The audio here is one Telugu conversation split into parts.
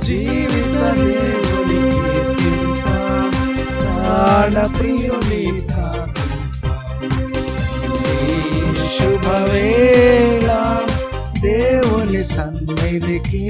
జీవిత దేవుని కీర్తింప ప్రాణ ప్రియుని శుభవేళ దేవుని సన్నిధికి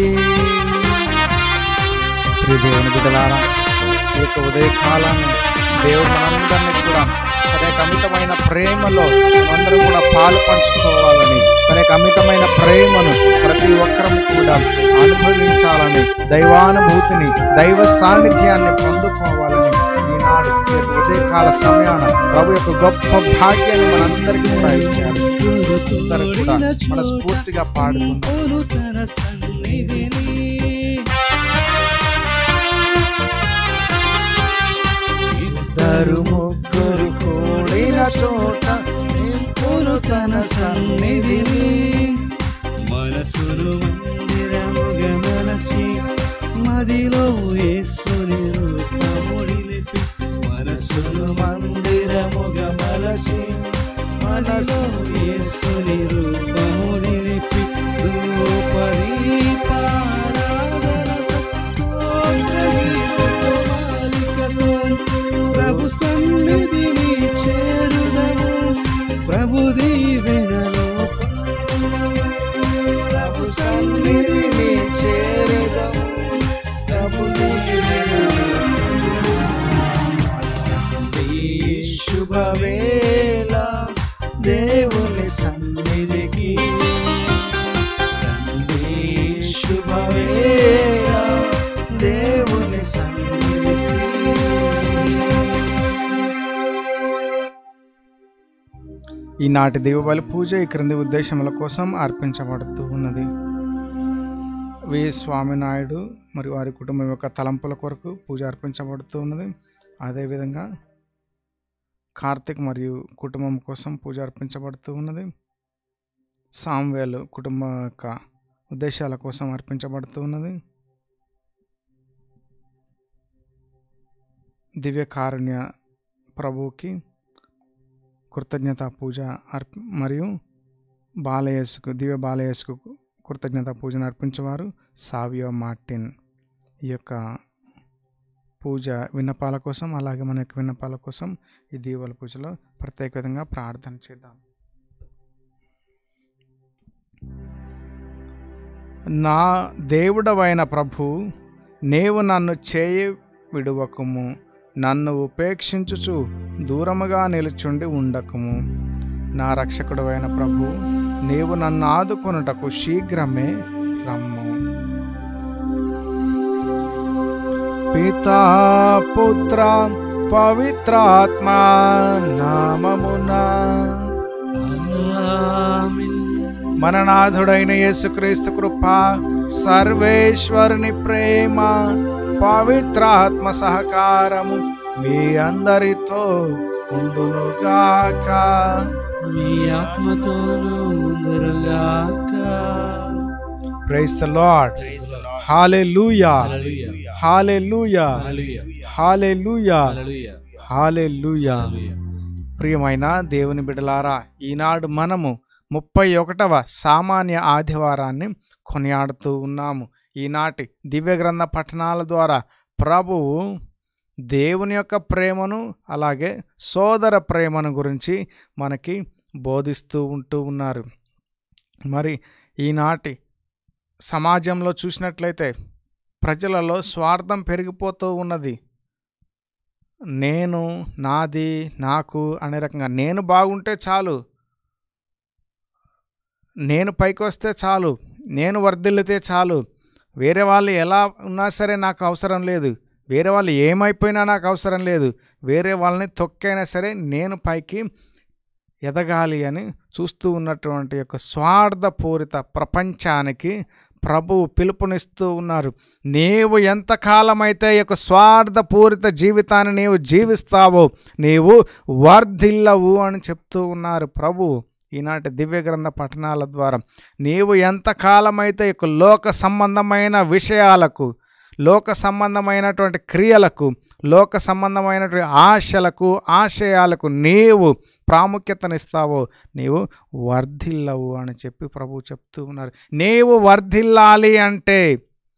శ్రీ దేవుని బిడ్డలారా ఈ యొక్క ఉదయకాలాన్ని దేవుడు మనందరినీ కూడా తన యొక్క అమితమైన ప్రేమలో మనందరం కూడా పాలు పంచుకోవాలని తన యొక్క అమితమైన ప్రేమను ప్రతి ఒక్కరం కూడా అనుభవించాలని దైవానుభూతిని దైవ సాన్నిధ్యాన్ని పొందుకోవాలని ఈనాడు ఈ యొక్క ఉదయకాల సమయాన ప్రభు యొక్క గొప్ప భాగ్యాన్ని మనందరికీ కూడా ఇచ్చారు అందరూ కూడా మనస్ఫూర్తిగా పాడుకుందాం పోను తన సన్నిధిని ఇద్దరు ముగ్గురు కూడిన చోట నింపును తన సన్నిధిని మనసును మందిరముగా మలచి మదిలో యేసుని రూపము నిలిపి మనసును మందిరముగా మలచి మనసు యేసుని రూపము నిలిపి ధూపదీపారాధనతో స్తోత్రగీతతో మాలికతో ప్రభు సన్నిధిని చేరుదము ప్రభు దీవెనలో ప్రభు సన్నిధిని చేరుదము ప్రభు దీవెనలో ఈ శుభవేళ దేవుని సన్నిధికి ఈ శుభవేళ దేవుని సన్నిధికి ఈనాటి దీపావళి పూజ ఈ క్రింది ఉద్దేశముల కోసం అర్పించబడుతూ ఉన్నది వి స్వామినాయుడు మరియు వారి కుటుంబం యొక్క తలంపుల కొరకు పూజ అర్పించబడుతూ ఉన్నది అదేవిధంగా కార్తిక్ మరియు కుటుంబం కోసం పూజ అర్పించబడుతూ ఉన్నది సామ్వేలు కుటుంబం యొక్క ఉద్దేశాల కోసం అర్పించబడుతూ ఉన్నది దివ్య కారుణ్య ప్రభువుకి కృతజ్ఞత పూజ అర్ప మరియు బాలయేసుకు దివ్య బాలయేసుకు కృతజ్ఞత పూజను అర్పించేవారు సావియో మార్టిన్ ఈ యొక్క పూజ విన్నపాల కోసం అలాగే మన యొక్క విన్నపాల కోసం ఈ దీవుల పూజలో ప్రత్యేకంగా ప్రార్థన చేద్దాం నా దేవుడవైన ప్రభు నీవు నన్ను చేయి విడువకుము నన్ను ఉపేక్షించుచు దూరముగా నిలుచుండి ఉండకము నా రక్షకుడవైన ప్రభు నీవు నన్ను ఆదుకొనుటకు శీఘ్రమే రమ్ము పితా పుత్ర పవిత్రాత్మ నామమున ఆమేన్. మననాథుడైన యేసుక్రీస్తు కృప సర్వేశ్వరుని ప్రేమ పవిత్రాత్మ సహకారము మీ అందరితో ఉండునుగాక మీ ఆత్మతోనూ ఉందరుగాక praise the Lord hallelujah hallelujah hallelujah hallelujah ప్రియమైన దేవుని బిడలారా ఈనాడు మనము ముప్పై ఒకటవ సామాన్య ఆదివారాన్ని కొనియాడుతూ ఉన్నాము ఈనాటి దివ్య గ్రంథ పఠనాల ద్వారా ప్రభువు దేవుని యొక్క ప్రేమను అలాగే సోదర ప్రేమను గురించి మనకి బోధిస్తూ ఉంటూ ఉన్నారు మరి ఈనాటి సమాజంలో చూసినట్లయితే ప్రజలలో స్వార్థం పెరిగిపోతూ ఉన్నది నేను నాది నాకు అనే రకంగా నేను బాగుంటే చాలు నేను పైకి వస్తే చాలు నేను వర్ధిల్లితే చాలు వేరే వాళ్ళు ఎలా ఉన్నా సరే నాకు అవసరం లేదు వేరే వాళ్ళు ఏమైపోయినా నాకు అవసరం లేదు వేరే వాళ్ళని తొక్కైనా సరే నేను పైకి ఎదగాలి అని చూస్తూ ఉన్నటువంటి యొక్క స్వార్థపూరిత ప్రపంచానికి ప్రభువు పిలుపునిస్తూ ఉన్నారు నీవు ఎంతకాలమైతే ఈ యొక్క స్వార్థపూరిత జీవితాన్ని నీవు జీవిస్తావో నీవు వర్ధిల్లవు అని చెప్తూ ఉన్నారు ప్రభువు ఈనాటి దివ్య గ్రంథ పఠనాల ద్వారా నీవు ఎంతకాలమైతే ఈ యొక్క లోక సంబంధమైన విషయాలకు లోక సంబంధమైనటువంటి క్రియలకు లోక సంబంధమైనటువంటి ఆశలకు ఆశయాలకు నీవు ప్రాముఖ్యతనిస్తావో నీవు వర్ధిల్లవు అని చెప్పి ప్రభు చెప్తూ ఉన్నారు నీవు వర్ధిల్లాలి అంటే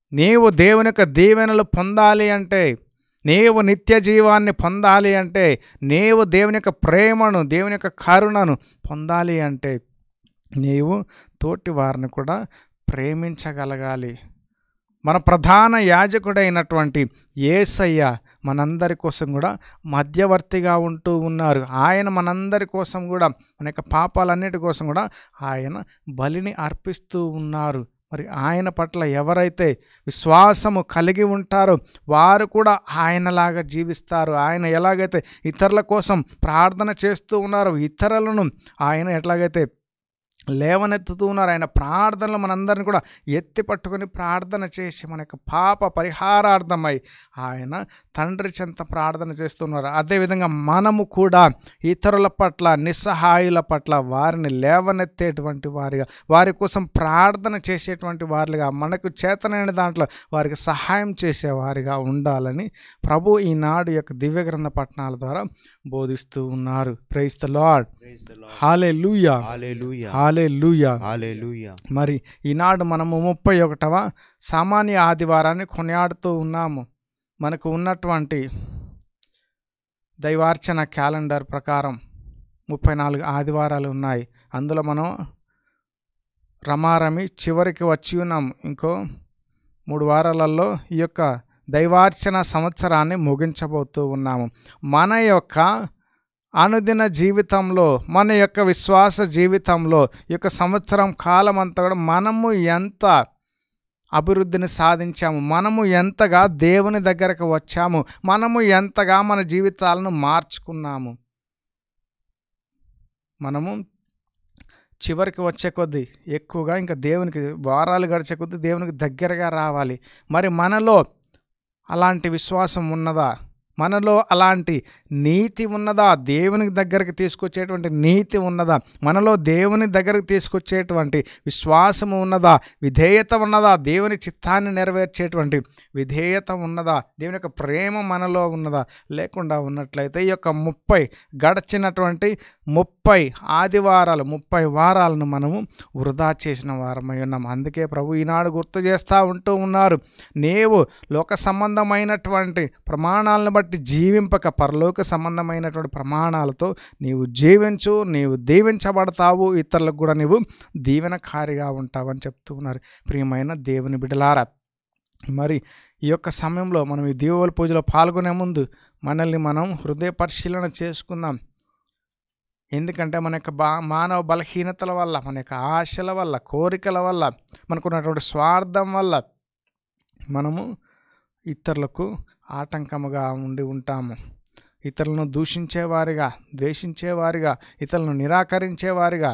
నీవు దేవుని యొక్క దీవెనలు పొందాలి అంటే నీవు నిత్య జీవాన్ని పొందాలి అంటే నీవు దేవుని యొక్క ప్రేమను దేవుని యొక్క కరుణను పొందాలి అంటే నీవు తోటి వారిని కూడా ప్రేమించగలగాలి మన ప్రధాన యాజకుడైనటువంటి ఏసయ్య మనందరి కోసం కూడా మధ్యవర్తిగా ఉంటూ ఉన్నారు ఆయన మనందరి కోసం కూడా మన యొక్క పాపాలన్నిటి కోసం కూడా ఆయన బలిని అర్పిస్తూ ఉన్నారు మరి ఆయన పట్ల ఎవరైతే విశ్వాసము కలిగి ఉంటారో వారు కూడా ఆయనలాగా జీవిస్తారు ఆయన ఎలాగైతే ఇతరుల కోసం ప్రార్థన చేస్తూ ఉన్నారో ఇతరులను ఆయన ఎట్లాగైతే లేవనెత్తుతూ ఉన్నారు ఆయన ప్రార్థనలు మనందరిని కూడా ఎత్తి పట్టుకొని ప్రార్థన చేసి మన యొక్క పాప పరిహారార్థమై ఆయన తండ్రి చెంత ప్రార్థన చేస్తున్నారు అదేవిధంగా మనము కూడా ఇతరుల పట్ల నిస్సహాయుల పట్ల వారిని లేవనెత్తేటువంటి వారిగా వారి కోసం ప్రార్థన చేసేటువంటి వారిగా మనకు చేతనైన దాంట్లో వారికి సహాయం చేసేవారిగా ఉండాలని ప్రభు ఈనాడు యొక్క దివ్య గ్రంథ పట్టణాల ద్వారా బోధిస్తూ ఉన్నారు ప్రైస్ ద లాడ్ హాలే లూయా హల్లెలూయా హాలే లూయా హల్లెలూయా మరి ఈనాడు మనము ముప్పై ఒకటవ సామాన్య ఆదివారాన్ని కొనియాడుతూ ఉన్నాము మనకు ఉన్నటువంటి దైవార్చన క్యాలెండర్ ప్రకారం ముప్పై నాలుగు ఆదివారాలు ఉన్నాయి అందులో మనం రమారమి చివరికి వచ్చి ఉన్నాము ఇంకో మూడు వారాలలో ఈ యొక్క దైవార్చన సంవత్సరాన్ని ముగించబోతూ ఉన్నాము మన యొక్క అనుదిన జీవితంలో మన యొక్క విశ్వాస జీవితంలో ఈ యొక్క సంవత్సరం కాలం అంతా కూడా మనము ఎంత అభివృద్ధిని సాధించాము మనము ఎంతగా దేవుని దగ్గరకు వచ్చాము మనము ఎంతగా మన జీవితాలను మార్చుకున్నాము మనము చివరికి వచ్చే కొద్దీ ఎక్కువగా ఇంకా దేవునికి వారాలు గడిచే కొద్దీ దేవునికి దగ్గరగా రావాలి మరి మనలో అలాంటి విశ్వాసం ఉన్నదా మనలో అలాంటి నీతి ఉన్నదా దేవునికి దగ్గరికి తీసుకొచ్చేటువంటి నీతి ఉన్నదా మనలో దేవుని దగ్గరికి తీసుకొచ్చేటువంటి విశ్వాసము ఉన్నదా విధేయత ఉన్నదా దేవుని చిత్తాన్ని నెరవేర్చేటువంటి విధేయత ఉన్నదా దేవుని యొక్క ప్రేమ మనలో ఉన్నదా లేకుండా ఉన్నట్లయితే ఈ యొక్క ముప్పై గడిచినటువంటి ముప్పై ఆదివారాలు ముప్పై వారాలను మనము వృధా చేసిన వారమై ఉన్నాం అందుకే ప్రభు ఈనాడు గుర్తు చేస్తూ ఉంటూ ఉన్నారు నీవు లోక సంబంధమైనటువంటి ప్రమాణాలను బట్టి జీవింపక పరలోక సంబంధమైనటువంటి ప్రమాణాలతో నీవు జీవించు నీవు దీవించబడతావు ఇతరులకు కూడా నీవు దీవెనకారిగా ఉంటావు అని చెప్తూ ఉన్నారు ప్రియమైన దేవుని బిడలారా మరి ఈ యొక్క సమయంలో మనం ఈ దీవుల పూజలో పాల్గొనే ముందు మనల్ని మనం హృదయ పరిశీలన చేసుకుందాం ఎందుకంటే మన యొక్క బా మానవ బలహీనతల వల్ల మన యొక్క ఆశల వల్ల కోరికల వల్ల మనకున్నటువంటి స్వార్థం వల్ల మనము ఇతరులకు ఆటంకముగా ఉండి ఉంటాము ఇతరులను దూషించేవారిగా ద్వేషించేవారిగా ఇతరులను నిరాకరించేవారిగా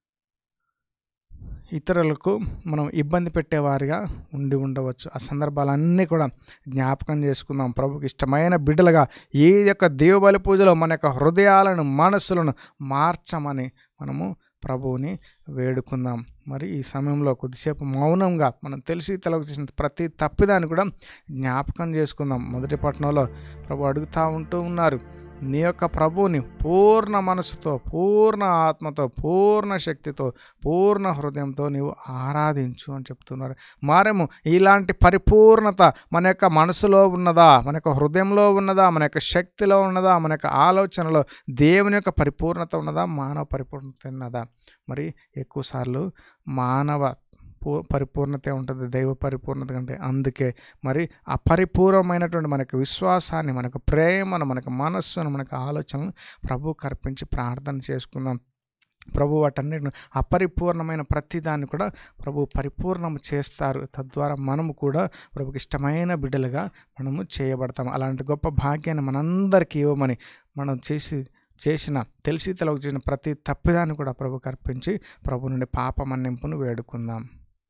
ఇతరులకు మనం ఇబ్బంది పెట్టేవారిగా ఉండి ఉండవచ్చు ఆ సందర్భాలన్నీ కూడా జ్ఞాపకం చేసుకుందాం ప్రభుకి ఇష్టమైన బిడ్డలుగా ఈ యొక్క దేవబలి పూజలో మన యొక్క హృదయాలను మనస్సులను మార్చమని మనము ప్రభువుని వేడుకుందాం మరి ఈ సమయంలో కొద్దిసేపు మౌనంగా మనం తెలిసి తెలవ చేసిన ప్రతి తప్పిదాన్ని కూడా జ్ఞాపకం చేసుకుందాం మొదటి పట్టణంలో ప్రభు అడుగుతూ ఉంటూ ఉన్నారు నీ యొక్క ప్రభువుని పూర్ణ మనసుతో పూర్ణ ఆత్మతో పూర్ణ శక్తితో పూర్ణ హృదయంతో నీవు ఆరాధించు అని చెప్తున్నారు మారేమో ఇలాంటి పరిపూర్ణత మన యొక్క మనసులో ఉన్నదా మన యొక్క హృదయంలో ఉన్నదా మన యొక్క శక్తిలో ఉన్నదా మన యొక్క ఆలోచనలో దేవుని యొక్క పరిపూర్ణత ఉన్నదా మానవ పరిపూర్ణత ఉన్నదా మరి ఎక్కువసార్లు మానవ పూ పరిపూర్ణత ఉంటుంది దైవ పరిపూర్ణత కంటే అందుకే మరి అపరిపూర్ణమైనటువంటి మనకు విశ్వాసాన్ని మనకు ప్రేమను మనకు మనస్సును మనకు ఆలోచనను ప్రభు కర్పించి ప్రార్థన చేసుకుందాం ప్రభు వాటన్నిటిని అపరిపూర్ణమైన ప్రతిదాన్ని కూడా ప్రభు పరిపూర్ణం చేస్తారు తద్వారా మనము కూడా ప్రభుకి ఇష్టమైన బిడ్డలుగా మనము చేయబడతాం అలాంటి గొప్ప భాగ్యాన్ని మనందరికీ ఇవ్వమని మనం చేసి చేసిన తెలిసి తెలవకు చేసిన ప్రతి తప్పిదాన్ని కూడా ప్రభుకి అర్పించి ప్రభు నుండి పాప మన్నింపును వేడుకుందాం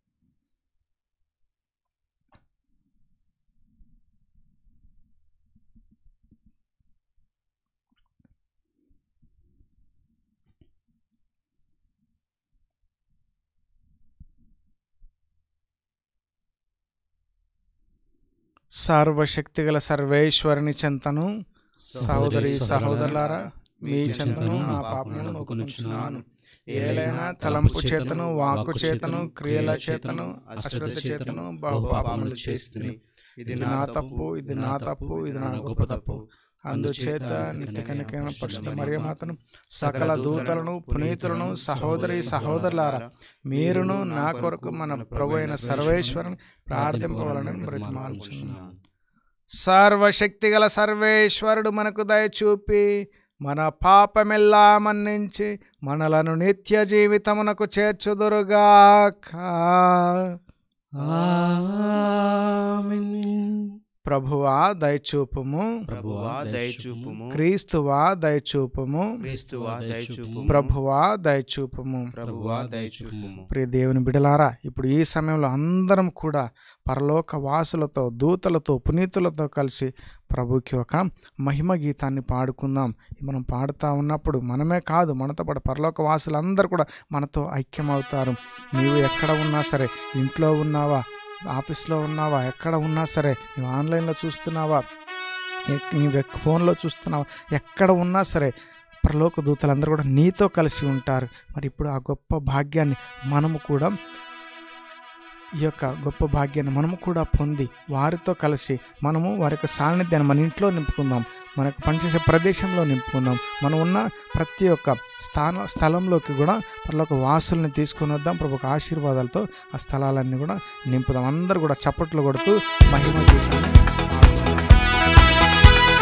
సర్వశక్తిగల సర్వేశ్వరుని చెంతను సహోదరి సహోదరులారా మీ చెంతను నా పాపమును ఒప్పుకొనుచున్నాను ఏలైనా తలంపు చేతను వాక్కు చేతను క్రియల చేతను అశ్రద్ధ చేతను బహుపాపములు చేస్తుంది ఇది నా తప్పు ఇది నా తప్పు ఇది నా గొప్ప తప్పు అందుచేత నిత్య కనికైన పరిశుద్ధ మరియమాతను సకల దూతలను పునీతులను సహోదరి సహోదరులారా మీరును నా కొరకు మన ప్రభు అయిన సర్వేశ్వరుని ప్రార్థింపవలని బ్రతిమాలుచున్నాను సర్వశక్తిగల సర్వేశ్వరుడు మనకు దయ చూపి మన పాపమెల్లా మన్నించి మనలను నిత్య జీవితమునకు చేర్చుదురుగాక ప్రభువా దయచూపుము ప్రభువా దయచూపుము క్రీస్తువా దయచూపుము క్రీస్తువా దయచూపుము ప్రభువా దయచూపుము ప్రభువా దయచూపుము ప్రియ దేవుని బిడలారా ఇప్పుడు ఈ సమయంలో అందరం కూడా పరలోక వాసులతో దూతలతో పునీతులతో కలిసి ప్రభుకి ఒక మహిమ గీతాన్ని పాడుకుందాం ఇది మనం పాడుతూ ఉన్నప్పుడు మనమే కాదు మనతో పాటు పరలోక వాసులందరూ కూడా మనతో ఐక్యమవుతారు నీవు ఎక్కడ ఉన్నా సరే ఇంట్లో ఉన్నావా ఆఫీస్లో ఉన్నావా ఎక్కడ ఉన్నా సరే నువ్వు ఆన్లైన్లో చూస్తున్నావా ఎక్- నీవు ఎక్- ఫోన్లో చూస్తున్నావా ఎక్కడ ఉన్నా సరే పరలోక దూతలందరూ కూడా నీతో కలిసి ఉంటారు మరి ఇప్పుడు ఆ గొప్ప భాగ్యాన్ని మనము కూడా ఈ యొక్క గొప్ప భాగ్యాన్ని మనము కూడా పొంది వారితో కలిసి మనము వారి యొక్క సాన్నిధ్యాన్ని మన ఇంట్లో నింపుకుందాం మనకు పనిచేసే ప్రదేశంలో నింపుకుందాం మనం ఉన్న ప్రతి ఒక్క స్థాన స్థలంలోకి కూడా పరలోక వాసుల్ని తీసుకొని వద్దాం ప్రభు ఒక ఆశీర్వాదాలతో ఆ స్థలాలన్నీ కూడా నింపుదాం అందరూ కూడా చప్పట్లు కొడుతూ మహిమ గీతాన్ని పాడుకుందాం.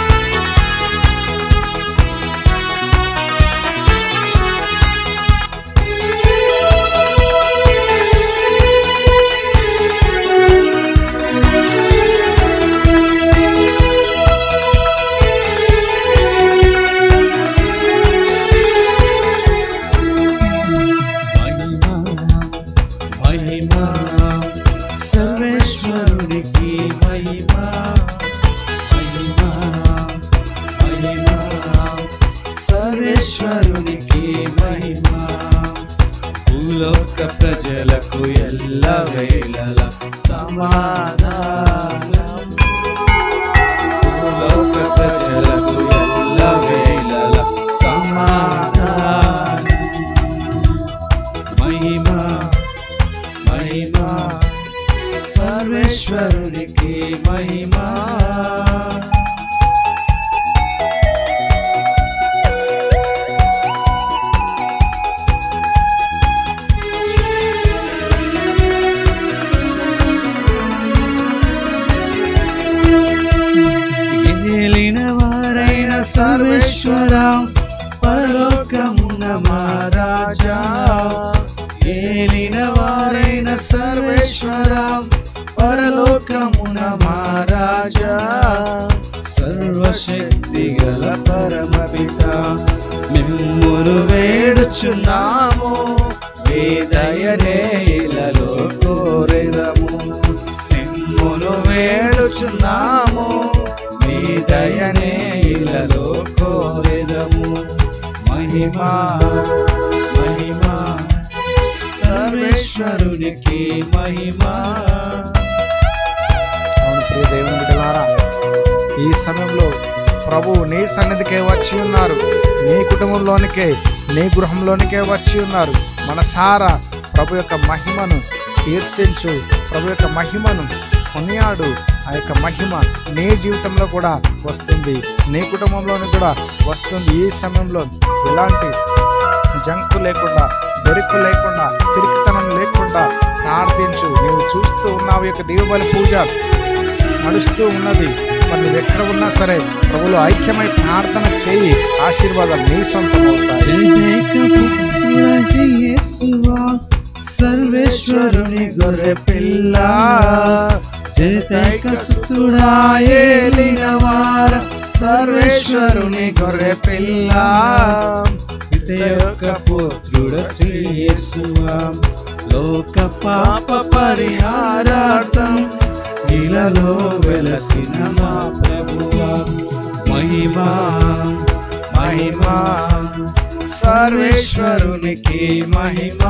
మహిమా సర్వేశ్వరునికి మహిమా మహిమా మహిమా సర్వేశ్వరునికి మహిమా భూలోక ప్రజలకు ఎల్ల వేళల సమాధానం భూలోక ప్రజలకు ఎల్ల వేళల సమాధానం మహిమా మహిమా సర్వేశ్వరునికి మహిమా ఏలిన వారైన సర్వేశ్వర పరలోకమున మహారాజా ఏలిన వారైన సర్వేశ్వర పరలోకమున మహారాజా సర్వశక్తి గల పరమపిత మిమ్మును వేడుచున్నాము వేదయనే ఇలలో కోరెదము మిమ్మును వేడుచున్నాము మీ దయనే ఇలలో కోరెదము మహిమా మహిమా సర్వేశ్వరునికి మహిమా అవును ప్రియ దేవుని బిడ్డలారా ఈ సమయంలో ప్రభువు నీ సన్నిధికే వచ్చి ఉన్నారు నీ కుటుంబంలోనికే నీ గృహంలోనికే వచ్చి ఉన్నారు మనసారా ప్రభు యొక్క మహిమను కీర్తించు ప్రభు యొక్క మహిమను కొనియాడు ఆ యొక్క మహిమ నీ జీవితంలో కూడా వస్తుంది నీ కుటుంబంలోని కూడా వస్తుంది ఈ సమయంలో ఎలాంటి జంకు లేకుండా బెరుకు లేకుండా పిరికితనం లేకుండా ప్రార్థించు నీవు చూస్తూ ఉన్నావు ఈ యొక్క దీవబలి పూజ నడుస్తూ ఉన్నది మరి నువ్వు ఎక్కడ ఉన్నా సరే ప్రభులో ఐక్యమై ప్రార్థన చేయి ఆశీర్వాదాలు నీ సొంతం అవుతాయి సర్వేశ్వరుని గొర్రె పిల్ల జనితైక సుతుడా ఏలినవార సర్వేశ్వరుని గొర్రె పిల్ల యొక్క పుత్రుడ శ్రీయేసువా లోక పాప పరిహారార్థం ఇలలో వెలసిన మా ప్రభువా మహిమా మహిమా సర్వేశ్వరునికి మహిమా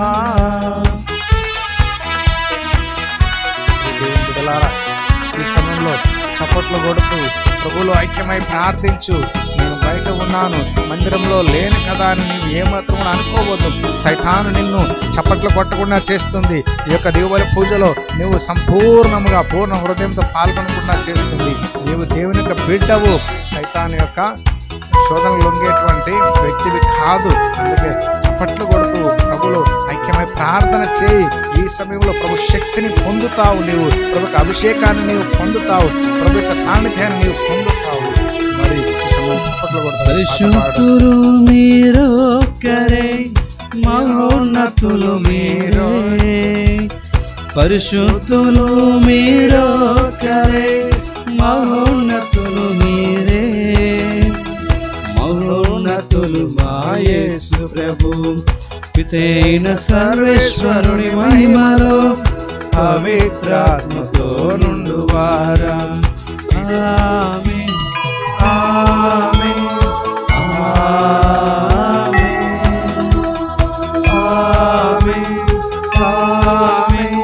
దేవుని బిడ్డలారా, ఈ సమయంలో చప్పట్లు కొడుతూ ప్రభువులో ఐక్యమై ప్రార్థించు నేను బయట ఉన్నాను మందిరంలో లేను కదా అని నీవు ఏమాత్రం కూడా అనుకోవద్దు సైతాను నిన్ను చప్పట్లు కొట్టకుండా చేస్తుంది ఈ యొక్క దిగుబడి పూజలో నువ్వు సంపూర్ణముగా పూర్ణ హృదయంతో పాల్గొనకుండా చేస్తుంది నీవు దేవుని యొక్క బిడ్డవు సైతాను యొక్క శోధనలు లొంగేటువంటి వ్యక్తివి కాదు అందుకే చప్పట్లు కొడుతూ ప్రభులో ఐక్యమై ప్రార్థన చేయి ఈ సమయంలో ప్రభు శక్తిని పొందుతావు నీవు ప్రభు యొక్క అభిషేకాన్ని నీవు పొందుతావు ప్రభు యొక్క సాన్నిధ్యాన్ని నీవు పొందుతావు మరి ఈ సమయంలో చప్పట్లు కొడతావు పరిశుద్ధులు మీరొక్కరే మహోన్నతులు మీరే పరిశుద్ధులు మీరొక్కరే మహోన్నతులు మీరే మహోన్నతులు మాయేసు ప్రభు పితైన సర్వేశ్వరుని మహిమలో పవిత్రాత్మతో నుండు వారా ఆమేన్ ఆమేన్ ఆమేన్ ఆమేన్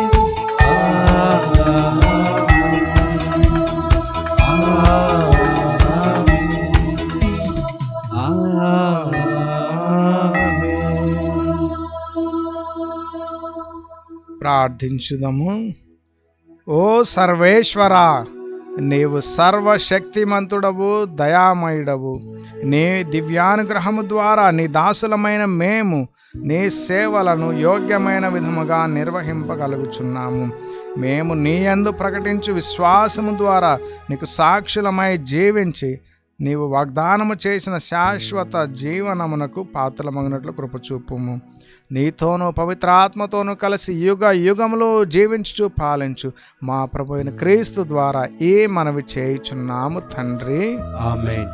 ప్రార్థించుదాము ఓ సర్వేశ్వర నీవు సర్వశక్తిమంతుడవు దయామయుడవు నీ దివ్యానుగ్రహము ద్వారా నీ దాసులమైన మేము నీ సేవలను యోగ్యమైన విధముగా నిర్వహింపగలుగుచున్నాము మేము నీ యందు ప్రకటించు విశ్వాసము ద్వారా నీకు సాక్షులమై జీవించి నీవు వాగ్దానము చేసిన శాశ్వత జీవనమునకు పాత్రమగినట్లు కృపచూపుము నీతోనూ పవిత్రాత్మతోనూ కలిసి యుగ యుగములో జీవించుచు పాలించు మా ప్రభు అయిన క్రీస్తు ద్వారా ఏ మనవి చేయుచున్నాము తండ్రి ఆమేన్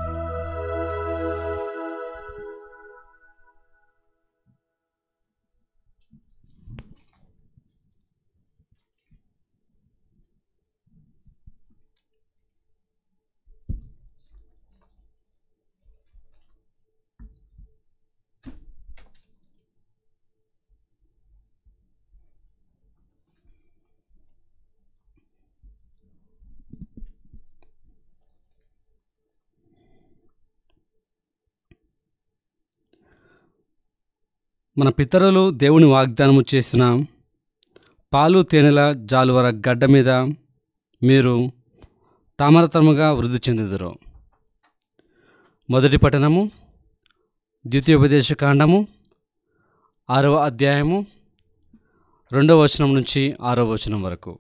మన పితరులు దేవుని వాగ్దానము చేసిన పాలు తేనెల జాలువర గడ్డ మీద మీరు తామరతరముగా వృద్ధి చెందుదురు మొదటి పట్టణము ద్వితీయోపదేశ కాండము ఆరవ అధ్యాయము రెండవ వచనం నుంచి ఆరవ వచనం వరకు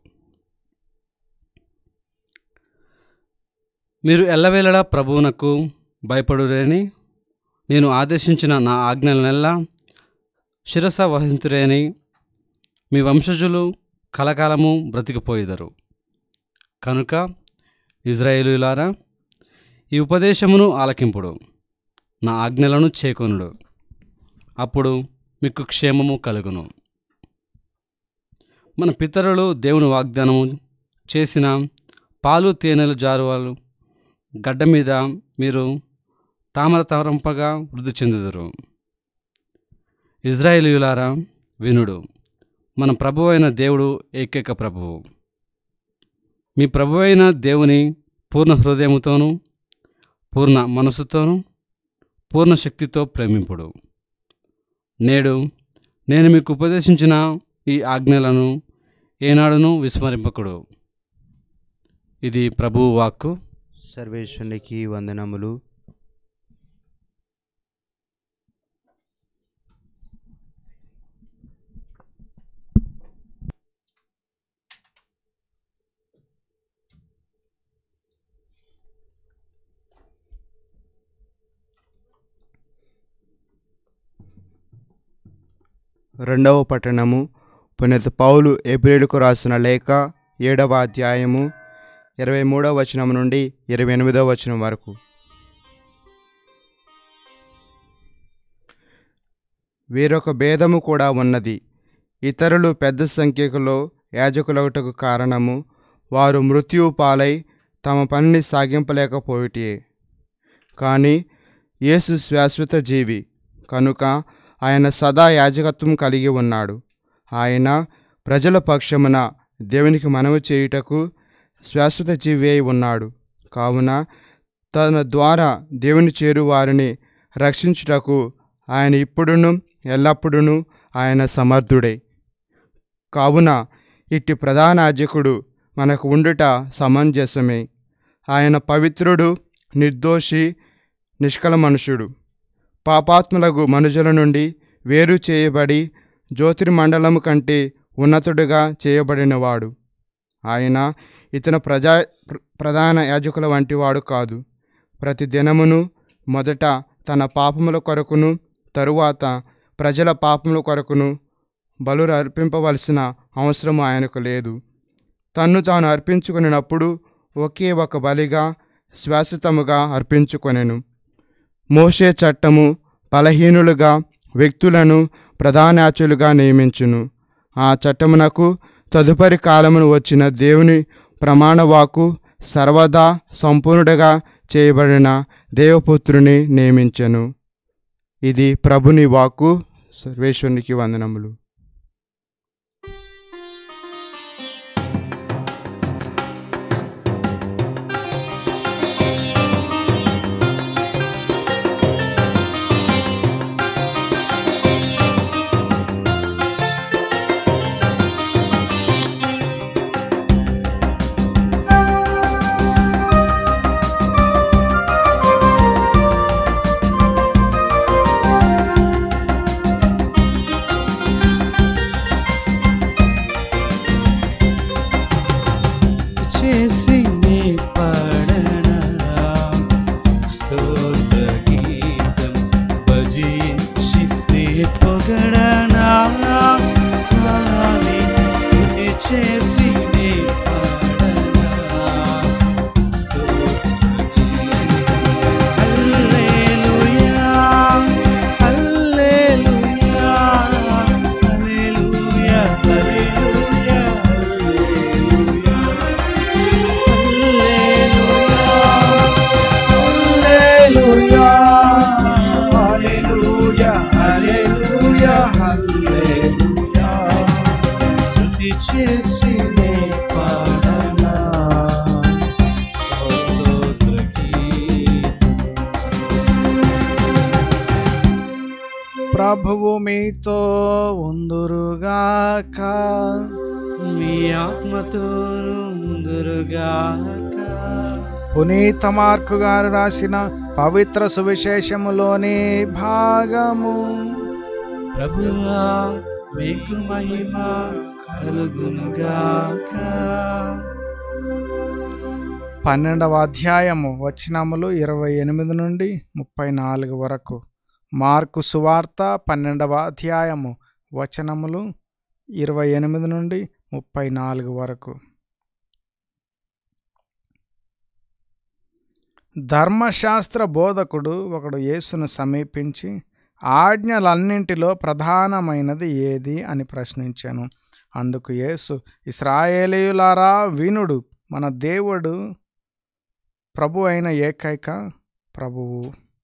మీరు ఎల్లవేళలా ప్రభువునకు భయపడురని నేను ఆదేశించిన నా ఆజ్ఞలనెల్లా శిరస వహింతురేని మీ వంశజులు కలకాలము బ్రతికిపోయిదరు కనుక ఇజ్రాయేలులారా ఈ ఉపదేశమును ఆలకింపుడు నా ఆజ్ఞలను చేకొనుడు అప్పుడు మీకు క్షేమము కలుగును మన పితరులు దేవుని వాగ్దానము చేసిన పాలు తేనెలు జారువాలు గడ్డ మీద మీరు తామర తరంపగా వృద్ధి చెందుదురు ఇజ్రాయేలీయులారా వినుడు మన ప్రభు అయిన దేవుడు ఏకైక ప్రభువు మీ ప్రభు అయిన దేవుని పూర్ణ హృదయముతోనూ పూర్ణ మనసుతోనూ పూర్ణ శక్తితో ప్రేమింపుడు నేడు నేను మీకు ఉపదేశించిన ఈ ఆజ్ఞలను ఏనాడును విస్మరింపకుడు ఇది ప్రభువు వాక్కు సర్వేశ్వరునికి వందనములు రెండవ పట్టణము పునీత పౌలు ఏప్రిల్కు రాసిన లేఖ ఏడవ అధ్యాయము ఇరవై మూడవ వచనం నుండి ఇరవై ఎనిమిదవ వచనం వరకు వేరొక భేదము కూడా ఉన్నది ఇతరులు పెద్ద సంఖ్యలో యాజకులవుటకు కారణము వారు మృత్యువు పాలై తమ పనిని సాగింపలేకపోయిటే కానీ యేసు శాశ్వత జీవి కనుక ఆయన సదా యాజకత్వం కలిగి ఉన్నాడు ఆయన ప్రజల పక్షమున దేవునికి మనవి చేయుటకు శాశ్వత జీవి అయి ఉన్నాడు కావున తన ద్వారా దేవుని చేరు వారిని రక్షించుటకు ఆయన ఇప్పుడును ఎల్లప్పుడూ ఆయన సమర్థుడే కావున ఇట్టి ప్రధాన యాజకుడు మనకు ఉండుట సమంజసమే ఆయన పవిత్రుడు నిర్దోషి నిష్కల మనుషుడు పాపాత్ములకు మనుషుల నుండి వేరు చేయబడి జ్యోతిర్మండలము కంటే ఉన్నతుడుగా చేయబడినవాడు ఆయన ఇతను ప్రజా ప్ర- ప్రధాన యాజకుల వంటివాడు కాదు ప్రతి దినమును మొదట తన పాపముల కొరకును తరువాత ప్రజల పాపముల కొరకును బలులు అర్పింపవలసిన అవసరము ఆయనకు లేదు తన్ను తాను అర్పించుకున్నప్పుడు ఒకే ఒక బలిగా శాశ్వతముగా అర్పించుకొనెను మోషే చట్టము బలహీనులుగా వ్యక్తులను ప్రధానాచులుగా నియమించును ఆ చట్టమునకు తదుపరి కాలమును వచ్చిన దేవుని ప్రమాణవాకు సర్వదా సంపూర్ణుడుగా చేయబడిన దేవపుత్రుని నియమించెను ఇది ప్రభుని వాక్కు సర్వేశ్వరునికి వందనములు చేసి నే పాడనా స్తోత్ర గీతం భజించి నే పొగడనా స్వామి స్తుతి చేసి నే పాడనా స్తోత్ర గీతం హల్లెలూయా హల్లెలూయా హల్లెలూయా హల్లెలూయా హల్లెలూయా హల్లెలూయా హల్లెలూయా హల్లెలూయా స్తుతి చేసి నే పాడనా స్తోత్ర గీతం ప్రభువు మీతో ఉందురుగాక మీ ఆత్మతోను ముందురుగాక పునీత మార్కు గారు రాసిన పవిత్ర సువిశేషములోని భాగము ప్రభువా మీకు మహిమ కలుగునుగాక పన్నెండవ అధ్యాయము వచనములు ఇరవై ఎనిమిది నుండి ముప్పై నాలుగు వరకు మార్కు సువార్త పన్నెండవ అధ్యాయము వచనములు ఇరవై ఎనిమిది నుండి ముప్పై నాలుగు వరకు ధర్మశాస్త్ర బోధకుడు ఒకడు యేసును సమీపించి ఆజ్ఞలన్నింటిలో ప్రధానమైనది ఏది అని ప్రశ్నించాను అందుకు యేసు ఇస్రాయేలీయులారా వినుడు మన దేవుడు ప్రభు అయిన ఏకైక ప్రభువు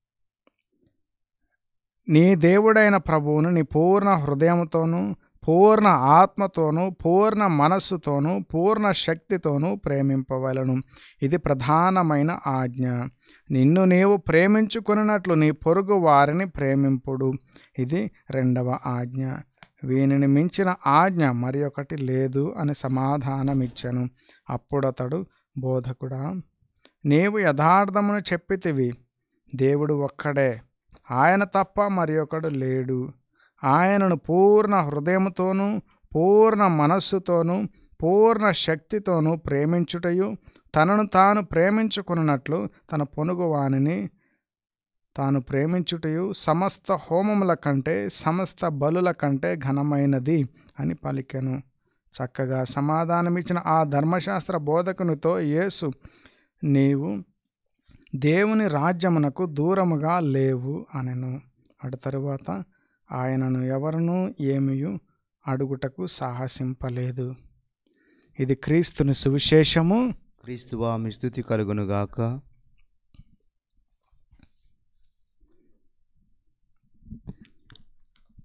నీ దేవుడైన ప్రభువును నీ పూర్ణ హృదయంతోనూ పూర్ణ ఆత్మతోనూ పూర్ణ మనస్సుతోనూ పూర్ణ శక్తితోనూ ప్రేమింపవలను ఇది ప్రధానమైన ఆజ్ఞ నిన్ను నీవు ప్రేమించుకున్నట్లు నీ పొరుగు వారిని ప్రేమింపుడు ఇది రెండవ ఆజ్ఞ వీనిని మించిన ఆజ్ఞ మరి ఒకటి లేదు అని సమాధానమిచ్చాను అప్పుడతడు బోధకుడా నీవు యథార్థమును చెప్పితివి దేవుడు ఒక్కడే ఆయన తప్ప మరి ఒకడు లేడు ఆయనను పూర్ణ హృదయముతోనూ పూర్ణ మనస్సుతోనూ పూర్ణ శక్తితోనూ ప్రేమించుటయు తనను తాను ప్రేమించుకున్నట్లు తన పొనుగు వానిని తాను ప్రేమించుటయు సమస్త హోమముల కంటే సమస్త బలుల కంటే ఘనమైనది అని పలికెను చక్కగా సమాధానమిచ్చిన ఆ ధర్మశాస్త్ర బోధకునితో యేసు నీవు దేవుని రాజ్యమునకు దూరముగా లేవు అనెను అటు తరువాత ఆయనను ఎవరునూ ఏమియు అడుగుటకు సాహసింపలేదు ఇది క్రీస్తుని సువిశేషము క్రీస్తువా మీ స్థుతి కలుగునుగాక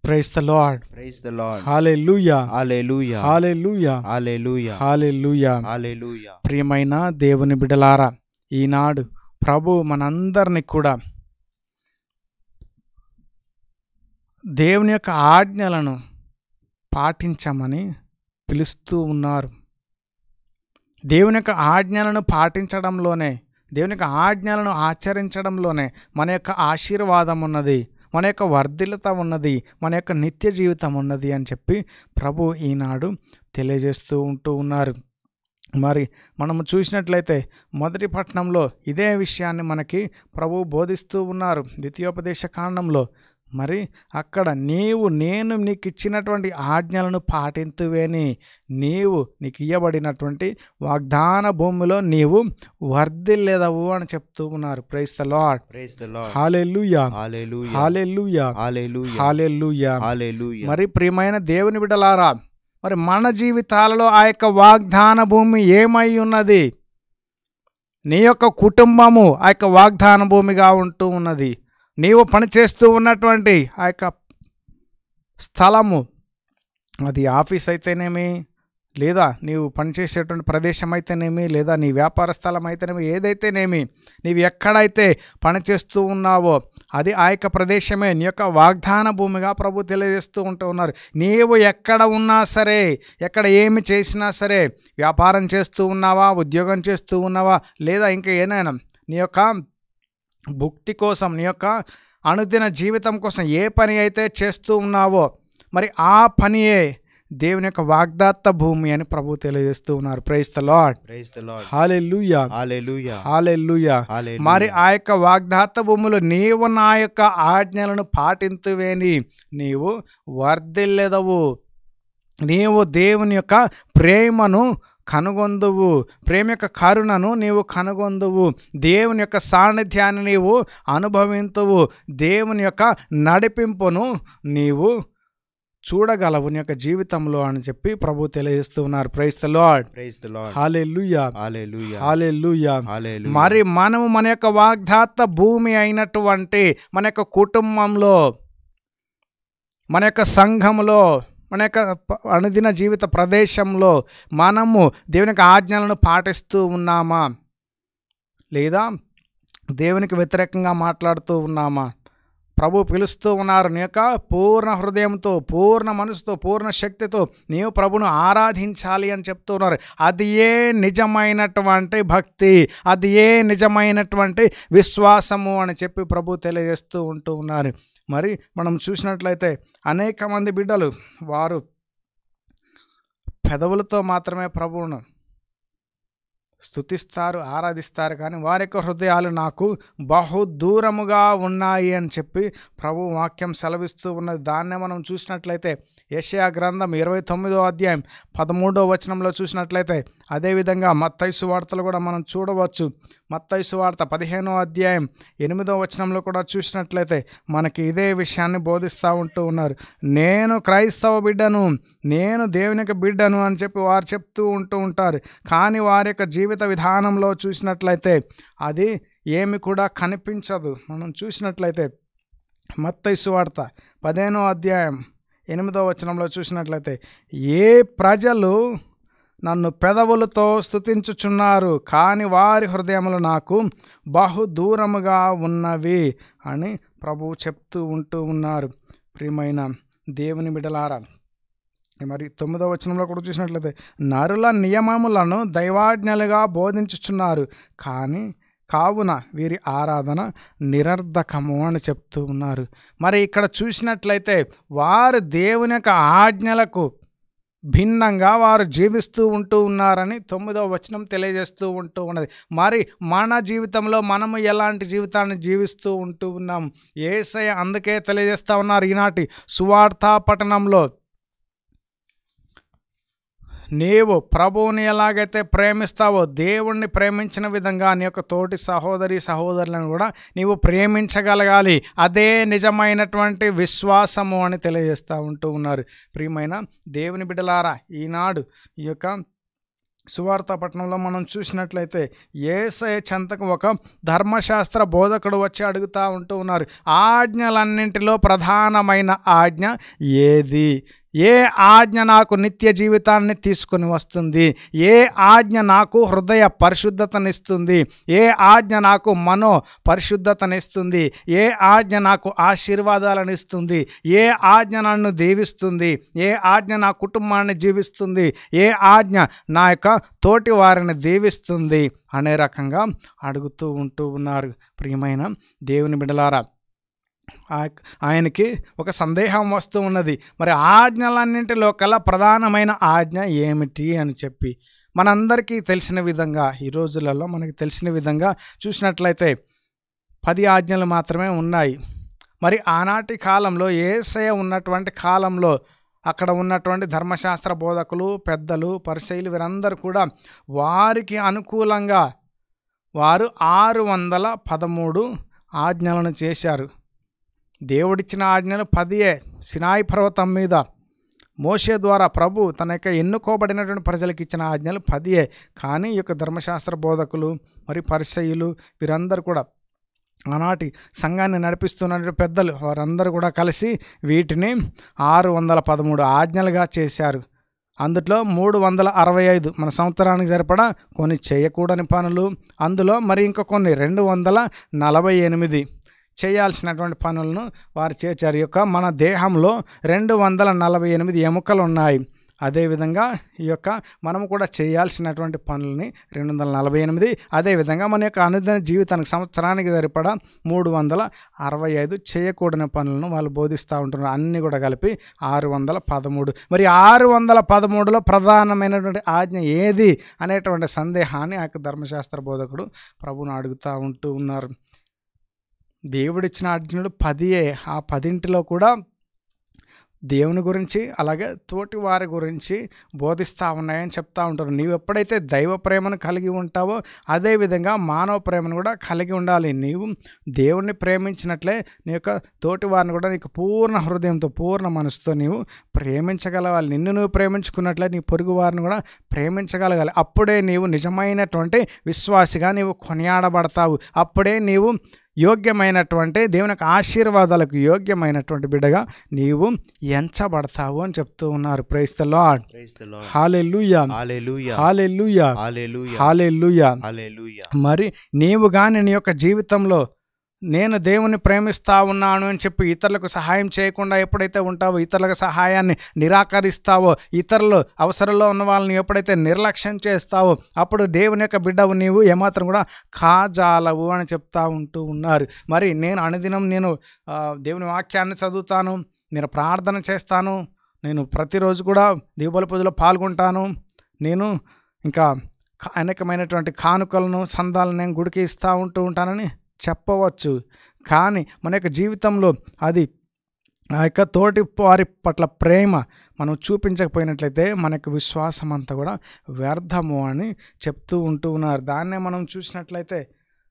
praise the Lord praise the Lord hallelujah hallelujah hallelujah hallelujah hallelujah hallelujah ప్రియమైన దేవుని బిడలారా ఈనాడు ప్రభు మనందరిని కూడా దేవుని యొక్క ఆజ్ఞలను పాటించమని పిలుస్తూ ఉన్నారు దేవుని యొక్క ఆజ్ఞలను పాటించడంలోనే దేవుని యొక్క ఆజ్ఞలను ఆచరించడంలోనే మన యొక్క ఆశీర్వాదం ఉన్నది మన యొక్క వర్ధిలత ఉన్నది మన యొక్క నిత్య జీవితం ఉన్నది అని చెప్పి ప్రభు ఈనాడు తెలియజేస్తూ ఉంటూ ఉన్నారు మరి మనము చూసినట్లయితే మొదటి పట్టణంలో ఇదే విషయాన్ని మనకి ప్రభు బోధిస్తూ ఉన్నారు ద్వితీయోపదేశ కాండంలో మరి అక్కడ నీవు నేను నీకు ఇచ్చినటువంటి ఆజ్ఞలను పాటింతువేని నీవు నీకు ఇవ్వబడినటువంటి వాగ్దాన భూమిలో నీవు వర్ధిల్లేదవు అని చెప్తూ ఉన్నారు praise the Lord praise the Lord hallelujah hallelujah hallelujah hallelujah hallelujah hallelujah మరి ప్రియమైన దేవుని బిడలారా మరి మన జీవితాలలో ఆ యొక్క వాగ్దాన భూమి ఏమై ఉన్నది నీ యొక్క కుటుంబము ఆ యొక్క వాగ్దాన భూమిగా ఉంటూ ఉన్నది నీవు పనిచేస్తూ ఉన్నటువంటి ఆ యొక్క స్థలము అది ఆఫీస్ అయితేనేమి లేదా నీవు పనిచేసేటువంటి ప్రదేశం అయితేనేమి లేదా నీ వ్యాపార స్థలం అయితేనేమి ఏదైతేనేమి నీవు ఎక్కడైతే పనిచేస్తూ ఉన్నావో అది ఆ యొక్క ప్రదేశమే నీ యొక్క వాగ్దాన భూమిగా ప్రభు తెలియజేస్తూ ఉంటూ ఉన్నారు నీవు ఎక్కడ ఉన్నా సరే ఎక్కడ ఏమి చేసినా సరే వ్యాపారం చేస్తూ ఉన్నావా ఉద్యోగం చేస్తూ ఉన్నావా లేదా ఇంకా ఏదైనా నీ యొక్క భుక్తి కోసం నీ యొక్క అనుదిన జీవితం కోసం ఏ పని అయితే చేస్తూ ఉన్నావో మరి ఆ పనియే దేవుని యొక్క వాగ్దాత్త భూమి అని ప్రభు తెలియజేస్తూ ఉన్నారు praise the Lord praise the Lord hallelujah hallelujah hallelujah hallelujah మరి ఆ యొక్క వాగ్దాత్త భూమిలో నీవు నా యొక్క ఆజ్ఞలను పాటింతువేని నీవు వర్ధిల్లెదవు నీవు దేవుని యొక్క ప్రేమను కనుగొందువు ప్రేమ యొక్క కరుణను నీవు కనుగొందువు దేవుని యొక్క సాన్నిధ్యాన్ని నీవు అనుభవింతువు దేవుని యొక్క నడిపింపును నీవు చూడగలవు నీ యొక్క జీవితంలో అని చెప్పి ప్రభు తెలియజేస్తూ ఉన్నారు praise the Lord praise the Lord hallelujah hallelujah hallelujah hallelujah మరి మనము మన యొక్క వాగ్దాత్త భూమి అయినటువంటి మన యొక్క కుటుంబంలో మన యొక్క సంఘంలో మన యొక్క ప- అనుదిన జీవిత ప్రదేశంలో మనము దేవుని యొక్క ఆజ్ఞలను పాటిస్తూ ఉన్నామా లేదా దేవునికి వ్యతిరేకంగా మాట్లాడుతూ ఉన్నామా ప్రభు పిలుస్తూ ఉన్నారు నీ యొక్క పూర్ణ హృదయంతో పూర్ణ మనసుతో పూర్ణ శక్తితో నీవు ప్రభును ఆరాధించాలి అని చెప్తూ ఉన్నారు అది ఏ నిజమైనటువంటి భక్తి అది ఏ నిజమైనటువంటి విశ్వాసము అని చెప్పి ప్రభు తెలియజేస్తూ ఉంటూ ఉన్నారు మరి మనం చూసినట్లయితే అనేక మంది బిడ్డలు వారు పెదవులతో మాత్రమే ప్రభువును స్తుతిస్తారు ఆరాధిస్తారు కానీ వారి యొక్క హృదయాలు నాకు బహు దూరముగా ఉన్నాయి అని చెప్పి ప్రభు వాక్యం సెలవిస్తూ ఉన్నది దాన్నే మనం చూసినట్లయితే యెషయా గ్రంథం ఇరవై తొమ్మిదో అధ్యాయం పదమూడో వచనంలో చూసినట్లయితే అదేవిధంగా మత్తైసు వార్తలు కూడా మనం చూడవచ్చు మత్తైసు వార్త పదిహేనో అధ్యాయం ఎనిమిదో వచనంలో కూడా చూసినట్లయితే మనకి ఇదే విషయాన్ని బోధిస్తూ ఉంటూ ఉన్నారు నేను క్రైస్తవ బిడ్డను నేను దేవుని యొక్క బిడ్డను అని చెప్పి వారు చెప్తూ ఉంటూ ఉంటారు కానీ వారి యొక్క జీవిత విధానంలో చూసినట్లయితే అది ఏమి కూడా కనిపించదు మనం చూసినట్లయితే మత్తైసు వార్త పదిహేనో అధ్యాయం ఎనిమిదో వచనంలో చూసినట్లయితే ఏ ప్రజలు నన్ను పెదవులతో స్తుతించుచున్నారు కానీ వారి హృదయములు నాకు బహు దూరముగా ఉన్నవి అని ప్రభువు చెప్తూ ఉంటూ ఉన్నారు ప్రియమైన దేవుని బిడలారా మరి తొమ్మిదో వచనంలో కూడా చూసినట్లయితే నరుల నియమములను దైవాజ్ఞలుగా బోధించుచున్నారు కానీ కావున వీరి ఆరాధన నిరర్ధకము అని చెప్తూ ఉన్నారు మరి ఇక్కడ చూసినట్లయితే వారు దేవుని యొక్క ఆజ్ఞలకు భిన్నంగా వారు జీవిస్తూ ఉంటూ ఉన్నారని తొమ్మిదవ వచనం తెలియజేస్తూ ఉంటూ ఉన్నది మరి మన జీవితంలో మనము ఎలాంటి జీవితాన్ని జీవిస్తూ ఉంటూ ఉన్నాం ఏసయ అందుకే తెలియజేస్తూ ఉన్నారు ఈనాటి సువార్త పట్టణంలో నీవు ప్రభువుని ఎలాగైతే ప్రేమిస్తావో దేవుణ్ణి ప్రేమించిన విధంగా నీ యొక్క తోటి సహోదరి సహోదరులను కూడా నీవు ప్రేమించగలగాలి అదే నిజమైనటువంటి విశ్వాసము అని తెలియజేస్తూ ఉంటూ ఉన్నారు ప్రియమైన దేవుని బిడ్డలారా ఈనాడు ఈ యొక్క సువార్త పట్టణంలో మనం చూసినట్లయితే ఏసయ చెంతకు ఒక ధర్మశాస్త్ర బోధకుడు వచ్చి అడుగుతూ ఉంటూ ఉన్నారు ఆజ్ఞలన్నింటిలో ప్రధానమైన ఆజ్ఞ ఏది ఏ ఆజ్ఞ నాకు నిత్య జీవితాన్ని తీసుకుని వస్తుంది ఏ ఆజ్ఞ నాకు హృదయ పరిశుద్ధతనిస్తుంది ఏ ఆజ్ఞ నాకు మనో పరిశుద్ధతనిస్తుంది ఏ ఆజ్ఞ నాకు ఆశీర్వాదాలను ఇస్తుంది ఏ ఆజ్ఞ నన్ను దీవిస్తుంది ఏ ఆజ్ఞ నా కుటుంబాన్ని జీవిస్తుంది ఏ ఆజ్ఞ నా యొక్క తోటి వారిని దీవిస్తుంది అనే రకంగా అడుగుతూ ఉంటూ ఉన్నారు ప్రియమైన దేవుని బిడలారా ఆ- ఆయనకి ఒక సందేహం వస్తూ ఉన్నది మరి ఆజ్ఞలన్నింటిలో కల్లా ప్రధానమైన ఆజ్ఞ ఏమిటి అని చెప్పి మనందరికీ తెలిసిన విధంగా ఈ రోజులలో మనకి తెలిసిన విధంగా చూసినట్లయితే పది ఆజ్ఞలు మాత్రమే ఉన్నాయి మరి ఆనాటి కాలంలో ఏసయ ఉన్నటువంటి కాలంలో అక్కడ ఉన్నటువంటి ధర్మశాస్త్ర బోధకులు పెద్దలు పరిశైలు వీరందరూ కూడా వారికి అనుకూలంగా వారు ఆరు వందల పదమూడు ఆజ్ఞలను చేశారు దేవుడిచ్చిన ఆజ్ఞలు పదియే సినాయి పర్వతం మీద మోషే ద్వారా ప్రభు తన యొక్క ఎన్నుకోబడినటువంటి ప్రజలకు ఇచ్చిన ఆజ్ఞలు పదియే కానీ ఈ యొక్క ధర్మశాస్త్ర బోధకులు మరి పరిసయులు వీరందరూ కూడా ఆనాటి సంఘాన్ని నడిపిస్తున్న పెద్దలు వారందరూ కూడా కలిసి వీటిని ఆరు వందల పదమూడు ఆజ్ఞలుగా చేశారు అందులో మూడు వందల అరవై ఐదు మన సంవత్సరానికి సరిపడా కొన్ని చేయకూడని పనులు అందులో మరి ఇంకా కొన్ని రెండు వందల నలభై ఎనిమిది చేయాల్సినటువంటి పనులను వారు చేర్చారు ఈ యొక్క మన దేహంలో రెండు వందల నలభై ఎనిమిది ఎముకలు ఉన్నాయి అదేవిధంగా ఈ యొక్క మనము కూడా చేయాల్సినటువంటి పనులని రెండు వందల నలభై ఎనిమిది అదేవిధంగా మన యొక్క అనుదిన జీవితానికి సంవత్సరానికి సరిపడా మూడు వందల అరవై ఐదు చేయకూడని పనులను వాళ్ళు బోధిస్తూ ఉంటున్నారు అన్నీ కూడా కలిపి ఆరు వందల పదమూడు మరి ఆరు వందల పదమూడులో ప్రధానమైనటువంటి ఆజ్ఞ ఏది అనేటువంటి సందేహాన్ని ఆ యొక్క ధర్మశాస్త్ర బోధకుడు ప్రభువును అడుగుతూ ఉంటూ ఉన్నారు దేవుడిచ్చిన ఆజ్ఞలు పదియే ఆ పదింటిలో కూడా దేవుని గురించి అలాగే తోటి వారి గురించి బోధిస్తూ ఉన్నాయని చెప్తా ఉంటారు నీవు ఎప్పుడైతే దైవ ప్రేమను కలిగి ఉంటావో అదేవిధంగా మానవ ప్రేమను కూడా కలిగి ఉండాలి నీవు దేవుణ్ణి ప్రేమించినట్లే నీ యొక్క తోటి వారిని కూడా నీకు పూర్ణ హృదయంతో పూర్ణ మనసుతో నీవు ప్రేమించగలగాలి నిన్ను నువ్వు ప్రేమించుకున్నట్లే నీ పొరుగు వారిని కూడా ప్రేమించగలగాలి అప్పుడే నీవు నిజమైనటువంటి విశ్వాసిగా నీవు కొనియాడబడతావు అప్పుడే నీవు యోగ్యమైనటువంటి దేవుని యొక్క ఆశీర్వాదాలకు యోగ్యమైనటువంటి బిడ్డగా నీవు ఎంచబడతావు అని చెప్తూ ఉన్నారు praise the lord Praise the Lord. Hallelujah Hallelujah. Hallelujah Hallelujah. Hallelujah Hallelujah. మరి నీవు కానీ నీ యొక్క జీవితంలో నేను దేవుని ప్రేమిస్తా ఉన్నాను అని చెప్పి ఇతరులకు సహాయం చేయకుండా ఎప్పుడైతే ఉంటావో ఇతరులకు సహాయాన్ని నిరాకరిస్తావో ఇతరులు అవసరంలో ఉన్న వాళ్ళని ఎప్పుడైతే నిర్లక్ష్యం చేస్తావో అప్పుడు దేవుని యొక్క బిడ్డవు నీవు ఏమాత్రం కూడా కాజాలవు అని చెప్తా ఉంటూ ఉన్నారు మరి నేను అనుదినం నేను ఆ, దేవుని వాక్యాన్ని చదువుతాను నేను ప్రార్థన చేస్తాను నేను ప్రతిరోజు కూడా దీపావళి పూజలో పాల్గొంటాను నేను ఇంకా కా- అనేకమైనటువంటి కానుకలను చందాలను నేను గుడికి ఇస్తూ ఉంటూ ఉంటానని చెప్పవచ్చు కానీ మన యొక్క జీవితంలో అది ఆ యొక్క తోటి వారి పట్ల ప్రేమ మనం చూపించకపోయినట్లయితే మన యొక్క విశ్వాసం అంతా కూడా వ్యర్థము అని చెప్తూ ఉంటూ ఉన్నారు దాన్నే మనం చూసినట్లయితే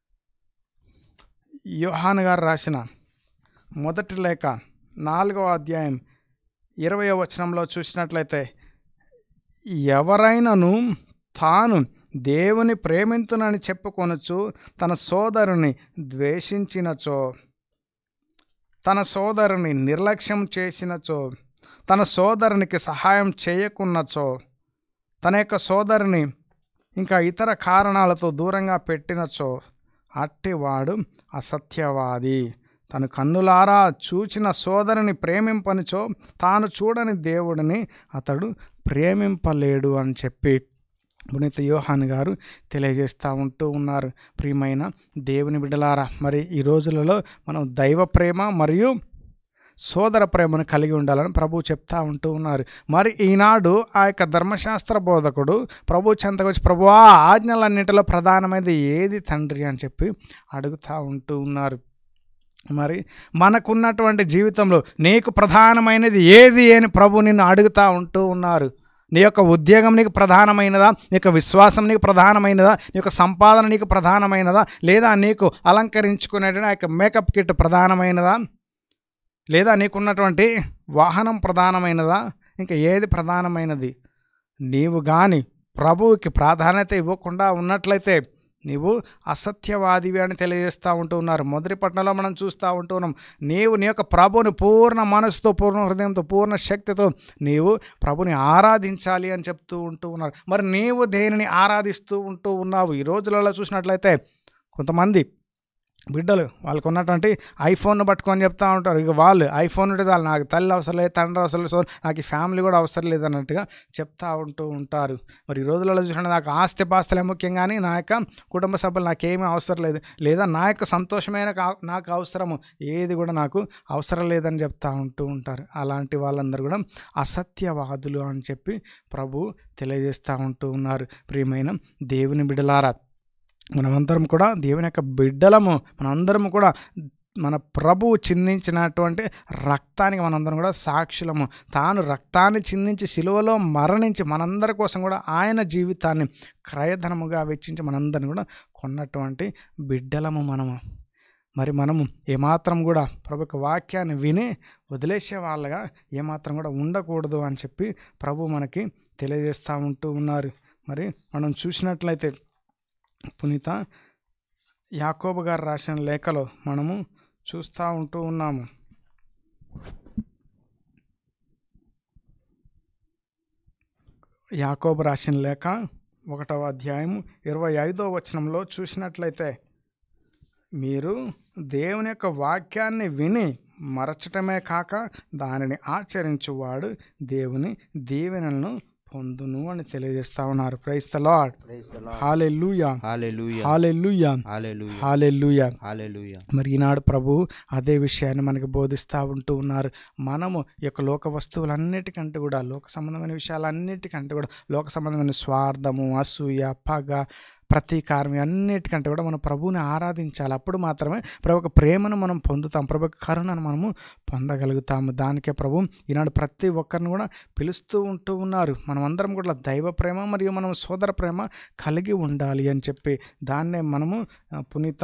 యోహాన్ గారు రాసిన మొదటి లేఖ నాలుగవ అధ్యాయం ఇరవై వచనంలో చూసినట్లయితే ఎవరైనాను తాను దేవుని ప్రేమింతునని చెప్పుకొనొచ్చు తన సోదరుని ద్వేషించినచో తన సోదరుని నిర్లక్ష్యం చేసినచో తన సోదరునికి సహాయం చేయకున్నచో తన యొక్క సోదరుని ఇంకా ఇతర కారణాలతో దూరంగా పెట్టినచో అట్టివాడు అసత్యవాది తన కన్నులారా చూచిన సోదరుని ప్రేమింపనిచో తాను చూడని దేవుడిని అతడు ప్రేమింపలేడు అని చెప్పి పునీత యోహాన్ గారు తెలియజేస్తూ ఉంటూ ఉన్నారు ప్రియమైన దేవుని బిడ్డలారా మరి ఈ రోజులలో మనం దైవ ప్రేమ మరియు సోదర ప్రేమను కలిగి ఉండాలని ప్రభు చెప్తా ఉంటూ ఉన్నారు మరి ఈనాడు ఆ యొక్క ధర్మశాస్త్ర బోధకుడు ప్రభు చెంతకు వచ్చి ప్రభు ఆ ఆజ్ఞలన్నింటిలో ప్రధానమైనది ఏది తండ్రి అని చెప్పి అడుగుతూ ఉంటూ ఉన్నారు మరి మనకున్నటువంటి జీవితంలో నీకు ప్రధానమైనది ఏది అని ప్రభు నిన్ను అడుగుతూ ఉంటూ ఉన్నారు నీ యొక్క ఉద్యోగం నీకు ప్రధానమైనదా నీ యొక్క విశ్వాసం నీకు ప్రధానమైనదా నీ యొక్క సంపాదన నీకు ప్రధానమైనదా లేదా నీకు అలంకరించుకునేటువంటి ఆ యొక్క మేకప్ కిట్ ప్రధానమైనదా లేదా నీకున్నటువంటి వాహనం ప్రధానమైనదా ఇంకా ఏది ప్రధానమైనది నీవు కానీ ప్రభువుకి ప్రాధాన్యత ఇవ్వకుండా ఉన్నట్లయితే నీవు అసత్యవాదివి అని తెలియజేస్తూ ఉంటూ ఉన్నారు మొదటి పట్టణంలో మనం చూస్తూ ఉంటూ ఉన్నాం నీవు నీ యొక్క ప్రభుని పూర్ణ మనసుతో పూర్ణ హృదయంతో పూర్ణ శక్తితో నీవు ప్రభుని ఆరాధించాలి అని చెప్తూ ఉంటూ ఉన్నారు మరి నీవు దేనిని ఆరాధిస్తూ ఉంటూ ఉన్నావు ఈ రోజులలో చూసినట్లయితే కొంతమంది బిడ్డలు వాళ్ళకు ఉన్నటువంటి ఐఫోన్ పట్టుకొని చెప్తా ఉంటారు ఇక వాళ్ళు ఐఫోన్ ఉంటే చాలు నాకు తల్లి అవసరం లేదు తండ్రి అవసరం లేదు సో నాకు ఈ ఫ్యామిలీ కూడా అవసరం లేదు అన్నట్టుగా చెప్తా ఉంటూ ఉంటారు మరి ఈ రోజులలో చూసినట్టు నాకు ఆస్తి పాస్తులే ముఖ్యం కానీ నా యొక్క కుటుంబ సభ్యులు నాకేమీ అవసరం లేదు లేదా నా యొక్క సంతోషమైన కా- నాకు అవసరము ఏది కూడా నాకు అవసరం లేదని చెప్తా ఉంటూ ఉంటారు అలాంటి వాళ్ళందరూ కూడా అసత్యవాదులు అని చెప్పి ప్రభు తెలియజేస్తూ ఉంటూ ఉన్నారు ప్రియమైన దేవుని బిడ్డలారా మనమందరం కూడా దేవుని యొక్క బిడ్డలము మనందరం కూడా మన ప్రభువు చిందించినటువంటి రక్తానికి మనందరం కూడా సాక్షులము తాను రక్తాన్ని చిందించి సిలువలో మరణించి మనందరి కోసం కూడా ఆయన జీవితాన్ని క్రయధనముగా వెచ్చించి మనందరిని కూడా కొన్నటువంటి బిడ్డలము మనము మరి మనము ఏమాత్రం కూడా ప్రభు యొక్క వాక్యాన్ని విని వదిలేసే వాళ్ళగా ఏమాత్రం కూడా ఉండకూడదు అని చెప్పి ప్రభు మనకి తెలియజేస్తూ ఉంటూ ఉన్నారు మరి మనం చూసినట్లయితే పునీత యాకోబు గారు రాసిన లేఖలో మనము చూస్తూ ఉంటూ ఉన్నాము యాకోబు రాసిన లేఖ ఒకటవ అధ్యాయం ఇరవై ఐదో వచనంలో చూసినట్లయితే మీరు దేవుని యొక్క వాక్యాన్ని విని మరచటమే కాక దానిని ఆచరించువాడు దేవుని దీవెనలను పొందును అని తెలియజేస్తా ఉన్నారు praise the Lord hallelujah hallelujah hallelujah hallelujah hallelujah hallelujah మరి ఈనాడు ప్రభు అదే విషయాన్ని మనకి బోధిస్తూ ఉంటూ ఉన్నారు మనము ఈ యొక్క లోక వస్తువులన్నిటికంటే కూడా లోక సంబంధమైన విషయాలన్నిటికంటే కూడా లోక సంబంధమైన స్వార్థము అసూయ పగ ప్రతీకారం అన్నిటికంటే కూడా మనం ప్రభువుని ఆరాధించాలి అప్పుడు మాత్రమే ప్రభు యొక్క ప్రేమను మనం పొందుతాం ప్రభు యొక్క కరుణను మనము పొందగలుగుతాము దానికే ప్రభు ఈనాడు ప్రతి ఒక్కరిని కూడా పిలుస్తూ ఉంటూ ఉన్నారు మనమందరం కూడా దైవ ప్రేమ మరియు మనం సోదర ప్రేమ కలిగి ఉండాలి అని చెప్పి దాన్నే మనము ఆ, పునీత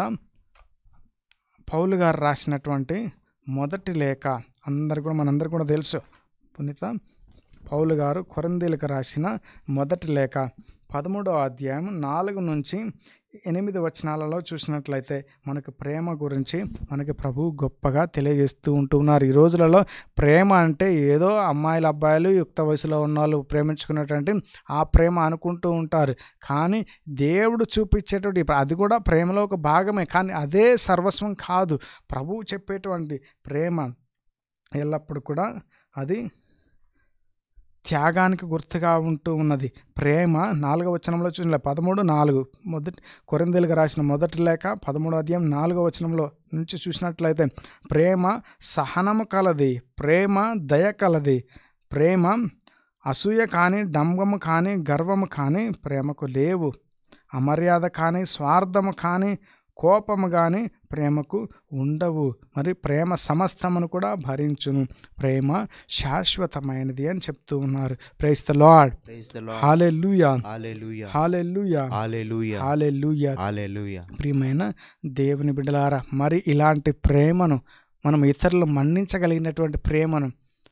పౌలు గారు రాసినటువంటి మొదటి లేఖ అందరు కూడా మనందరు కూడా తెలుసు పునీత పౌలు గారు కొరందీలకు రాసిన మొదటి లేఖ పదమూడో అధ్యాయం నాలుగు నుంచి ఎనిమిది వచనాలలో చూసినట్లయితే మనకు ప్రేమ గురించి మనకి ప్రభు గొప్పగా తెలియజేస్తూ ఉంటూ ఉన్నారు ఈ రోజులలో ప్రేమ అంటే ఏదో అమ్మాయిలు అబ్బాయిలు యుక్త వయసులో ఉన్న వాళ్ళు ప్రేమించుకునేటువంటి ఆ ప్రేమ అనుకుంటూ ఉంటారు కానీ దేవుడు చూపించేటువంటి ఇప్పుడు అది కూడా ప్రేమలో ఒక భాగమే కానీ అదే సర్వస్వం కాదు ప్రభువు చెప్పేటువంటి ప్రేమ ఎల్లప్పుడూ కూడా అది త్యాగానికి గుర్తుగా ఉంటూ ఉన్నది ప్రేమ నాలుగవ వచనంలో చూసిన పదమూడు నాలుగు మొదటి కొరిందెలుగా రాసిన మొదటి లేఖ పదమూడో అధ్యాయం నాలుగో వచనంలో నుంచి చూసినట్లయితే ప్రేమ సహనము కలది ప్రేమ దయ కలది ప్రేమ అసూయ కానీ డంబము కానీ గర్వము కానీ ప్రేమకు లేవు అమర్యాద కానీ స్వార్థము కానీ కోపము కానీ ప్రేమకు ఉండవు మరి ప్రేమ సమస్తమును కూడా భరించును ప్రేమ శాశ్వతమైనది అని చెప్తూ ఉన్నారు praise the Lord praise the Lord hallelujah hallelujah hallelujah hallelujah hallelujah hallelujah ప్రియమైన దేవుని బిడ్డలారా మరి ఇలాంటి ప్రేమను మనం ఇతరులు మన్నించగలిగినటువంటి ప్రేమను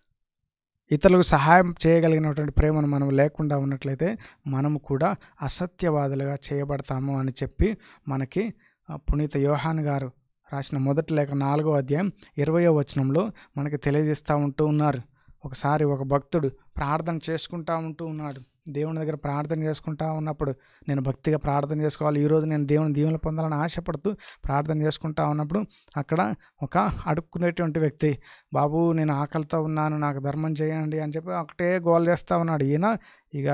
ఇతరులకు సహాయం చేయగలిగినటువంటి ప్రేమను మనం లేకుండా ఉన్నట్లయితే మనము కూడా అసత్యవాదులుగా చేయబడతాము అని చెప్పి మనకి ఆ, పునీత యోహాన్ గారు రాసిన మొదటి లేఖ నాలుగో అధ్యాయం ఇరవయో వచనంలో మనకి తెలియజేస్తూ ఉంటూ ఉన్నారు ఒకసారి ఒక భక్తుడు ప్రార్థన చేసుకుంటా ఉంటూ ఉన్నాడు దేవుని దగ్గర ప్రార్థన చేసుకుంటా ఉన్నప్పుడు నేను భక్తిగా ప్రార్థన చేసుకోవాలి ఈరోజు నేను దేవుని దీవెనలు పొందాలని ఆశపడుతూ ప్రార్థన చేసుకుంటా ఉన్నప్పుడు అక్కడ ఒక అడుక్కునేటువంటి వ్యక్తి బాబు నేను ఆకలితో ఉన్నాను నాకు ధర్మం చేయండి అని చెప్పి ఒకటే గోల్ చేస్తూ ఉన్నాడు ఈయన ఇక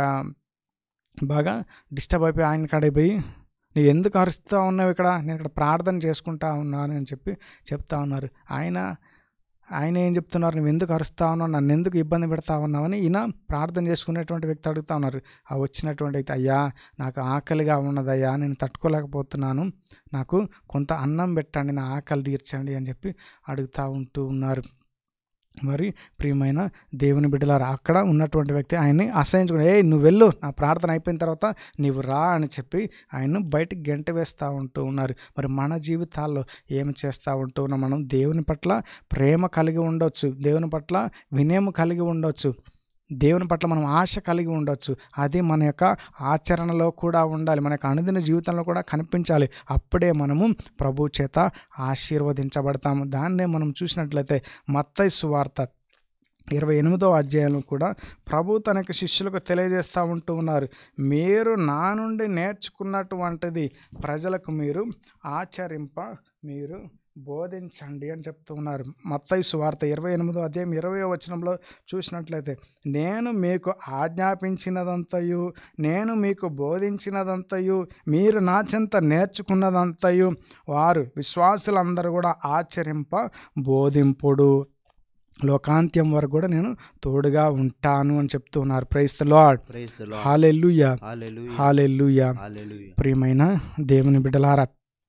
బాగా డిస్టర్బ్ అయిపోయి ఆయన కాడికి పోయి నువ్వు ఎందుకు అరుస్తూ ఉన్నావు ఇక్కడ నేను ఇక్కడ ప్రార్థన చేసుకుంటా ఉన్నాను అని చెప్పి చెప్తా ఉన్నారు ఆయన ఆయన ఏం చెప్తున్నారు నువ్వు ఎందుకు అరుస్తా ఉన్నావు నన్ను ఎందుకు ఇబ్బంది పెడతా ఉన్నావని ఈయన ప్రార్థన చేసుకునేటువంటి వ్యక్తి అడుగుతా ఉన్నారు ఆ వచ్చినటువంటి వ్యక్తి అయ్యా నాకు ఆకలిగా ఉన్నదయ్యా నేను తట్టుకోలేకపోతున్నాను నాకు కొంత అన్నం పెట్టండి నా ఆకలి తీర్చండి అని చెప్పి అడుగుతూ ఉంటూ ఉన్నారు మరి ప్రియమైన దేవుని బిడ్డలారా అక్కడ ఉన్నటువంటి వ్యక్తి ఆయన్ని అసహించుకుని ఏ నువ్వు వెళ్ళు నా ప్రార్థన అయిపోయిన తర్వాత నీవు రా అని చెప్పి ఆయన్ను బయటికి గంట వేస్తూ ఉంటూ ఉన్నారు మరి మన జీవితాల్లో ఏమి చేస్తూ ఉంటూ ఉన్నాం మనం దేవుని పట్ల ప్రేమ కలిగి ఉండొచ్చు దేవుని పట్ల వినయము కలిగి ఉండొచ్చు దేవుని పట్ల మనం ఆశ కలిగి ఉండొచ్చు అది మన యొక్క ఆచరణలో కూడా ఉండాలి మన యొక్క అనుదిన జీవితంలో కూడా కనిపించాలి అప్పుడే మనము ప్రభు చేత ఆశీర్వదించబడతాము దాన్నే మనం చూసినట్లయితే మత్తయి సువార్త ఇరవై ఎనిమిదో అధ్యాయంలో కూడా ప్రభు తన యొక్క శిష్యులకు తెలియజేస్తూ ఉంటూ ఉన్నారు మీరు నా నుండి నేర్చుకున్నటువంటిది ప్రజలకు మీరు ఆచరింప మీరు బోధించండి అని చెప్తూ ఉన్నారు మత్తయి సువార్త ఇరవై ఎనిమిదో అధ్యాయం ఇరవై వచనంలో చూసినట్లయితే నేను మీకు ఆజ్ఞాపించినదంతయు నేను మీకు బోధించినదంతయు మీరు నా చెంత నేర్చుకున్నదంతయు వారు విశ్వాసులందరూ కూడా ఆచరింప బోధింపుడు లోకాంత్యం వరకు కూడా నేను తోడుగా ఉంటాను అని చెప్తూ ఉన్నారు praise the Lord praise the Lord hallelujah hallelujah hallelujah hallelujah ప్రియమైన దేవుని బిడ్డలారా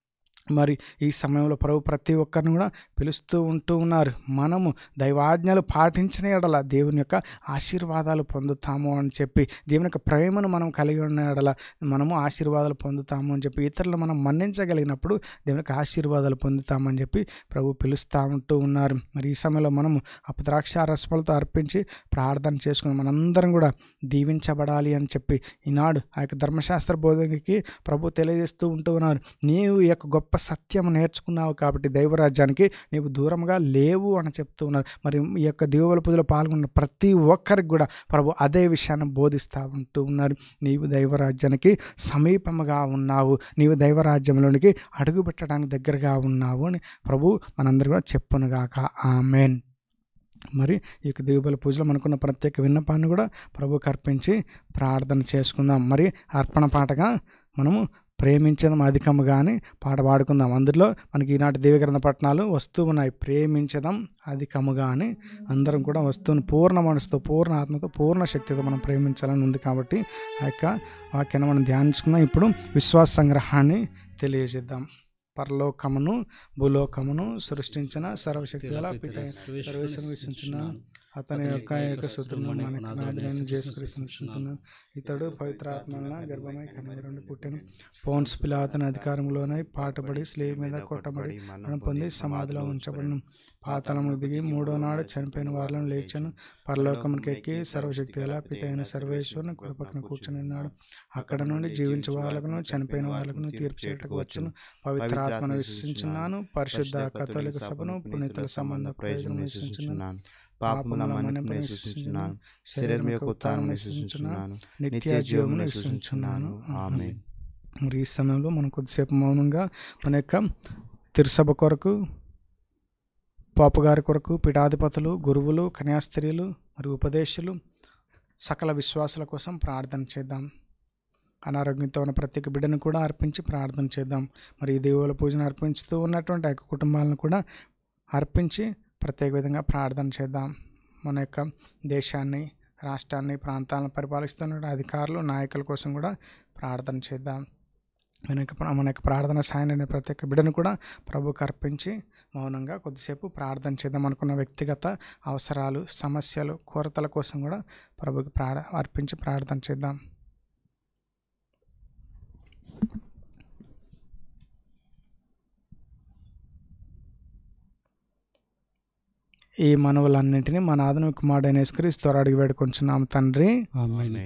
మరి ఈ సమయంలో ప్రభు ప్రతి ఒక్కరిని కూడా పిలుస్తూ ఉంటూ ఉన్నారు మనము దైవాజ్ఞలు పాటించిన ఎడల దేవుని యొక్క ఆశీర్వాదాలు పొందుతాము అని చెప్పి దేవుని యొక్క ప్రేమను మనం కలిగి ఉన్న ఎడల మనము ఆశీర్వాదాలు పొందుతాము అని చెప్పి ఇతరులు మనం మన్నించగలిగినప్పుడు దేవుని యొక్క ఆశీర్వాదాలు పొందుతామని చెప్పి ప్రభు పిలుస్తూ ఉంటూ ఉన్నారు మరి ఈ సమయంలో మనము అపద్రాక్ష రసములతో అర్పించి ప్రార్థన చేసుకుని మనందరం కూడా దీవించబడాలి అని చెప్పి ఈనాడు ఆ యొక్క ధర్మశాస్త్ర బోధనకి ప్రభు తెలియజేస్తూ ఉంటూ ఉన్నారు నీవు ఈ యొక్క గొప్ప సత్యం నేర్చుకున్నావు కాబట్టి దైవరాజ్యానికి నీవు దూరంగా లేవు అని చెప్తూ ఉన్నారు మరి ఈ యొక్క దీవుల పూజలో పాల్గొన్న ప్రతి ఒక్కరికి కూడా ప్రభు అదే విషయాన్ని బోధిస్తూ ఉంటూ ఉన్నారు నీవు దైవరాజ్యానికి సమీపంగా ఉన్నావు నీవు దైవరాజ్యంలోనికి అడుగు పెట్టడానికి దగ్గరగా ఉన్నావు అని ప్రభు మనందరూ కూడా చెప్పునుగాక ఆమెన్ మరి ఈ యొక్క దీవుబల పూజలో మనకున్న ప్రత్యేక విన్నపాన్ని కూడా ప్రభుకి అర్పించి ప్రార్థన చేసుకుందాం మరి అర్పణ పాటగా మనము ప్రేమించడం అధికముగా అని పాట పాడుకుందాం అందులో మనకి ఈనాటి దేవగ్రంథ పట్టణాలు వస్తూ ఉన్నాయి ప్రేమించడం అధికముగా అని అందరం కూడా వస్తువుని పూర్ణ మనసుతో పూర్ణ ఆత్మతో పూర్ణ శక్తితో మనం ప్రేమించాలని ఉంది కాబట్టి ఆ యొక్క వాక్యాన్ని మనం ధ్యానించుకుందాం ఇప్పుడు విశ్వాస సంగ్రహాన్ని తెలియజేద్దాం పరలోకమును భూలోకమును సృష్టించిన సర్వశక్తి గల పిత సర్వేశ్వరుని విశ్వసించున్నాను అతని యొక్క ఏక సూత్రము మనకు నాదులను చేసుకరిస్తున్నాను ఇతడు పవిత్రాత్మల గర్భమై కనుగొరండి పుట్టిన పోన్స్ పిలాతన అధికారంలోనే పాటబడి స్లేవ్ మీద కొట్టబడి మనం పొంది సమాధిలో ఉంచబడిన పాతలము దిగి మూడో నాడు చనిపోయిన వాళ్ళను లేచాను పరలోకమునికి ఎక్కి సర్వశక్తి గల పిత అయిన సర్వేశ్వరుని కుడి పక్కన కూర్చొని ఉన్నాడు అక్కడ నుండి జీవించే వాళ్ళకును చనిపోయిన వాళ్ళకును తీర్పు చేయటకు వచ్చును పవిత్రాత్మను విశ్వసించున్నాను పరిశుద్ధ కథోలిక సభను పునీతుల సంబంధ ప్రయోజనం విశ్వసించున్నాను పాపముల మన్నింపును విశ్వసించున్నాను శరీరం యొక్క ఉత్థానం విశ్వసించున్నాను నిత్య జీవమును విశ్వసించున్నాను ఆమేన్ మరి ఈ సమయంలో మనం కొద్దిసేపు మౌనంగా మన యొక్క తిరుసభ కొరకు పాపు గారి కొరకు పీఠాధిపతులు గురువులు కన్యాస్త్రీలు మరియు ఉపదేశులు సకల విశ్వాసుల కోసం ప్రార్థన చేద్దాం అనారోగ్యంతో ఉన్న ప్రతి ఒక్క బిడ్డను కూడా అర్పించి ప్రార్థన చేద్దాం మరి ఈ దేవుల పూజను అర్పించుతూ ఉన్నటువంటి ఆ యొక్క కుటుంబాలను కూడా అర్పించి ప్రత్యేక విధంగా ప్రార్థన చేద్దాం మన యొక్క దేశాన్ని రాష్ట్రాన్ని ప్రాంతాలను పరిపాలిస్తున్న అధికారులు నాయకుల కోసం కూడా ప్రార్థన చేద్దాం మన యొక్క మన యొక్క ప్రార్థన సాయాన్ని ప్రతి ఒక్క బిడ్డను కూడా ప్రభుకి అర్పించి మౌనంగా కొద్దిసేపు ప్రార్థన చేద్దాం అనుకున్న వ్యక్తిగత అవసరాలు సమస్యలు కొరతల కోసం కూడా ప్రభుకి ప్రార్థ అర్పించి ప్రార్థన చేద్దాం ఈ మనవులన్నింటినీ మన ఆధునిక కుమారుడైన యేసుక్రీస్తు అడిగి వేడుకొంచున్నాము తండ్రి ఆమేన్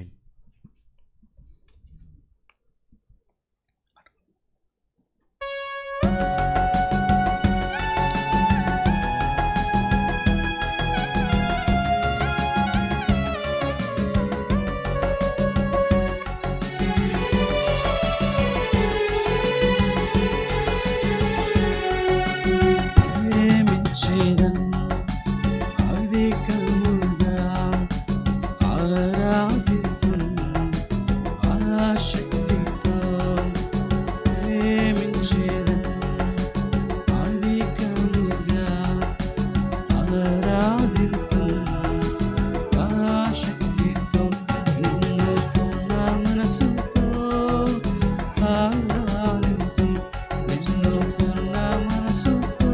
ప్రేమించేదన్ అధికముగా ఆరాధితున్ ఆశక్తితో ప్రేమించేదన్ అధికముగా ఆరాధితున్ ఆశక్తితో నిన్ను పూర్ణ మనసుతో ఆరాధితున్ నిన్ను పూర్ణ మనసుతో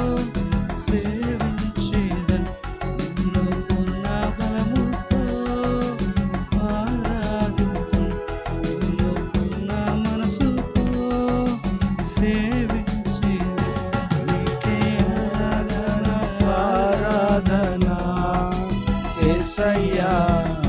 సేవించేదన్ నిన్ను పూర్ణ బలముతో ఆరాధితున్ నిన్ను పూర్ణ మనసుతో సేవించేదన్ నీకే ఆరాధన ఆరాధన యేసయ్యా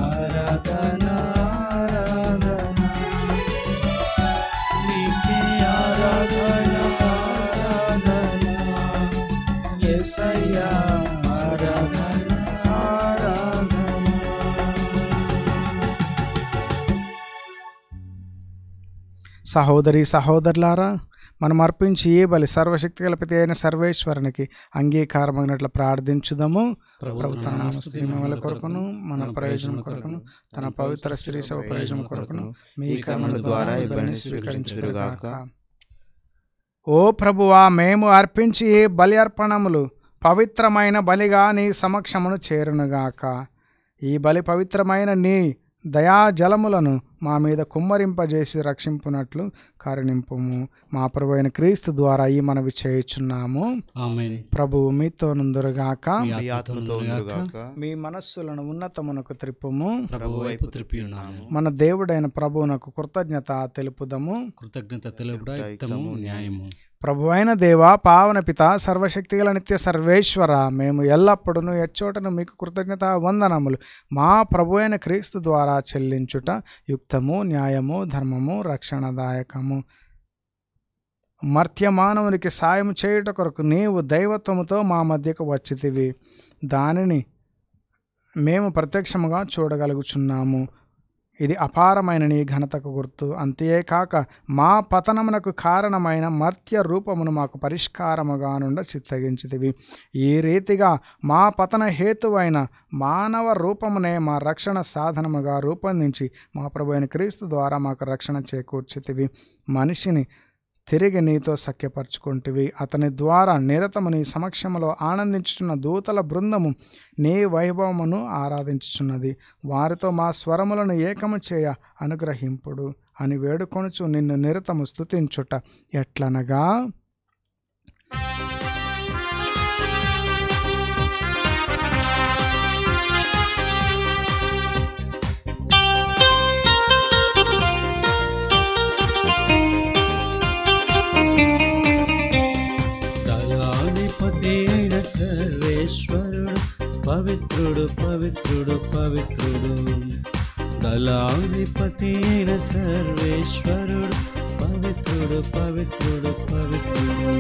సహోదరి సహోదరులారా మనం అర్పించి ఏ బలి సర్వశక్తి కల్పితే అయిన సర్వేశ్వరునికి అంగీకారమైనట్లు ప్రార్థించుదాము ప్రభు తన నామస్తుతి మహిమల కొరకును మన ప్రయోజనం కొరకును తన పవిత్ర శ్రీ సభ ప్రయోజనం కొరకును మీ కర్మల ద్వారా ఈ బలిని స్వీకరించుదురుగాక ఓ ప్రభువా మేము అర్పించి ఈ బలి అర్పణములు పవిత్రమైన బలిగా నీ సమక్షమును చేరునుగాక ఈ బలి పవిత్రమైన నీ దయా జలములను మా మీద కుమ్మరింపజేసి రక్షింపునట్లు కరుణింపుము మా ప్రభు అయిన క్రీస్తు ద్వారా ఈ మనవి చేయుచున్నాము ఆమెన్ ప్రభువు మీతో నుందురుగాక మీ మీ ఆత్మతో ఉండుగాక మీ మనస్సులను ఉన్నతమునకు త్రిప్పుము ప్రభు వైపు త్రిప్పి ఉన్నాము మన దేవుడైన ప్రభువునకు కృతజ్ఞత తెలుపుదము కృతజ్ఞత తెలుపుట యుక్తము న్యాయము ప్రభు అయిన దేవ పావన పిత సర్వశక్తిగల నిత్య సర్వేశ్వర మేము ఎల్లప్పుడూ ఎచ్చోటను మీకు కృతజ్ఞత వందనములు మా ప్రభు అయిన క్రీస్తు ద్వారా చెల్లించుట యుక్తము న్యాయము ధర్మము రక్షణదాయకము మర్త్య మానవునికి సాయం చేయుట కొరకు నీవు దైవత్వముతో మా మధ్యకు వచ్చితివి దానిని మేము ప్రత్యక్షముగా చూడగలుగుచున్నాము ఇది అపారమైన నీ ఘనతకు గుర్తు అంతేకాక మా పతనమునకు కారణమైన మర్త్య రూపమును మాకు పరిష్కారముగా నుండ చిత్తగించితివి ఈ రీతిగా మా పతన హేతువైన మానవ రూపమునే మా రక్షణ సాధనముగా రూపొందించి మా ప్రభు అయిన క్రీస్తు ద్వారా మాకు రక్షణ చేకూర్చితివి మనిషిని తిరిగి నీతో సఖ్యపరచుకుంటివి అతని ద్వారా నిరతము నీ సమక్షంలో ఆనందించుచున్న దూతల బృందము నీ వైభవమును ఆరాధించుచున్నది వారితో మా స్వరములను ఏకము చేయ అనుగ్రహింపుడు అని వేడుకొనుచు నిన్ను నిరతము స్తుతించుట ఎట్లనగా దళాధిపతి అయిన సర్వేశ్వరుడు పవిత్రుడు పవిత్రుడు పవిత్రుడు దళాధిపతి అయిన సర్వేశ్వరుడు పవిత్రుడు పవిత్రుడు పవిత్రుడు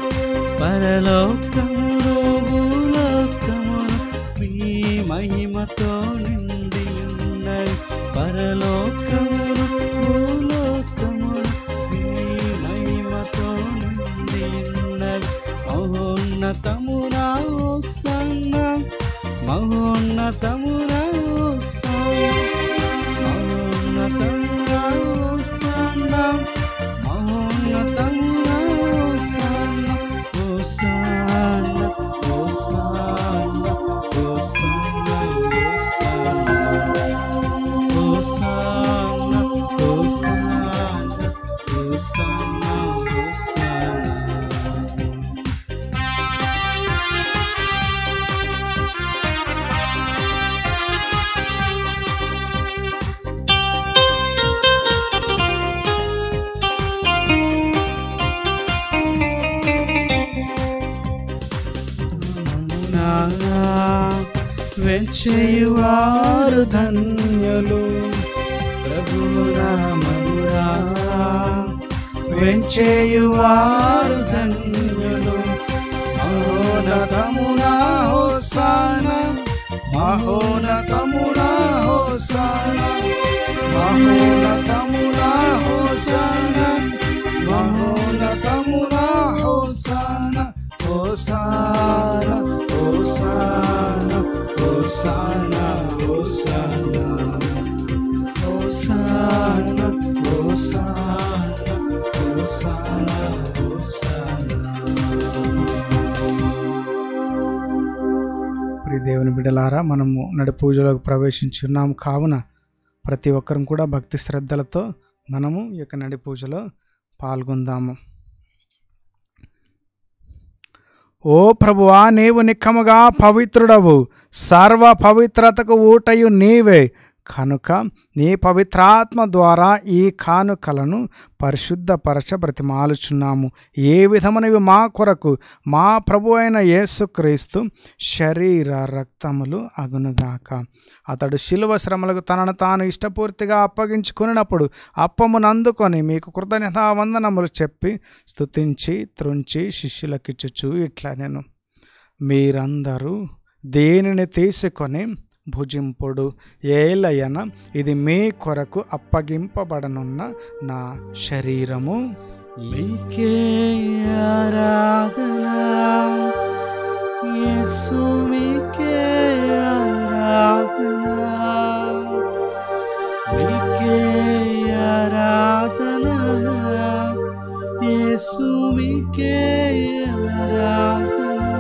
పరలోకములో భూలోకములు మీ మహిమతో నిండి ఉన్నది పరలోకములు భూలోకములు మీ మహిమతో నిండి ఉన్నది మహోన్నతమురా సన్న మహోన్నతమురా మహోన్నతమురా సన్న మహోన్నతమురా సన్న హోసాన్న హోసాన్న హోసాన్న హోసాన్న హోసాన్న హోసాన్న హోసాన్న వెంచేయువారు ధన్యులు ప్రభురామనురా వెంచేయువారు ధన్యులు మహోన్నతమునా హోసాన మహోన్నతమునా హోసాన మహోన్నతమునా హోసాన మహోన్నతమునా hosanna hosanna hosanna hosanna hosanna hosanna hosanna hosanna hosanna ప్రియ దేవుని బిడ్డలారా మనము నడి పూజలోకి ప్రవేశించున్నాము కావున ప్రతి ఒక్కరం కూడా భక్తి శ్రద్ధలతో మనము ఈ యొక్క నడి పూజలో పాల్గొందాము ఓ ప్రభువా నీవు నిక్కముగా పవిత్రుడవు సర్వ పవిత్రతకు ఊటయు నీవే కనుక నీ పవిత్రాత్మ ద్వారా ఈ కానుకలను పరిశుద్ధపరచ బ్రతిమాలుచున్నాము ఏ విధమునవి మా కొరకు మా ప్రభు అయిన యేసుక్రీస్తు శరీర రక్తములు అగునుగాక అతడు శిలువ శ్రమలకు తనను తాను ఇష్టపూర్తిగా అప్పగించుకున్నప్పుడు అప్పమును అందుకొని మీకు కృతజ్ఞతా వందనములు చెప్పి స్తుతించి త్రుంచి శిష్యులకిచ్చుచు ఇట్లా నేను మీరందరూ దేనిని తీసుకొని భుజింపుడు ఏలయన ఇది మీ కొరకు అప్పగింపబడనున్న నా శరీరము మీకే ఆరాధన యేసు మీకే ఆరాధన మీకే ఆరాధన యేసు మీకే ఆరాధన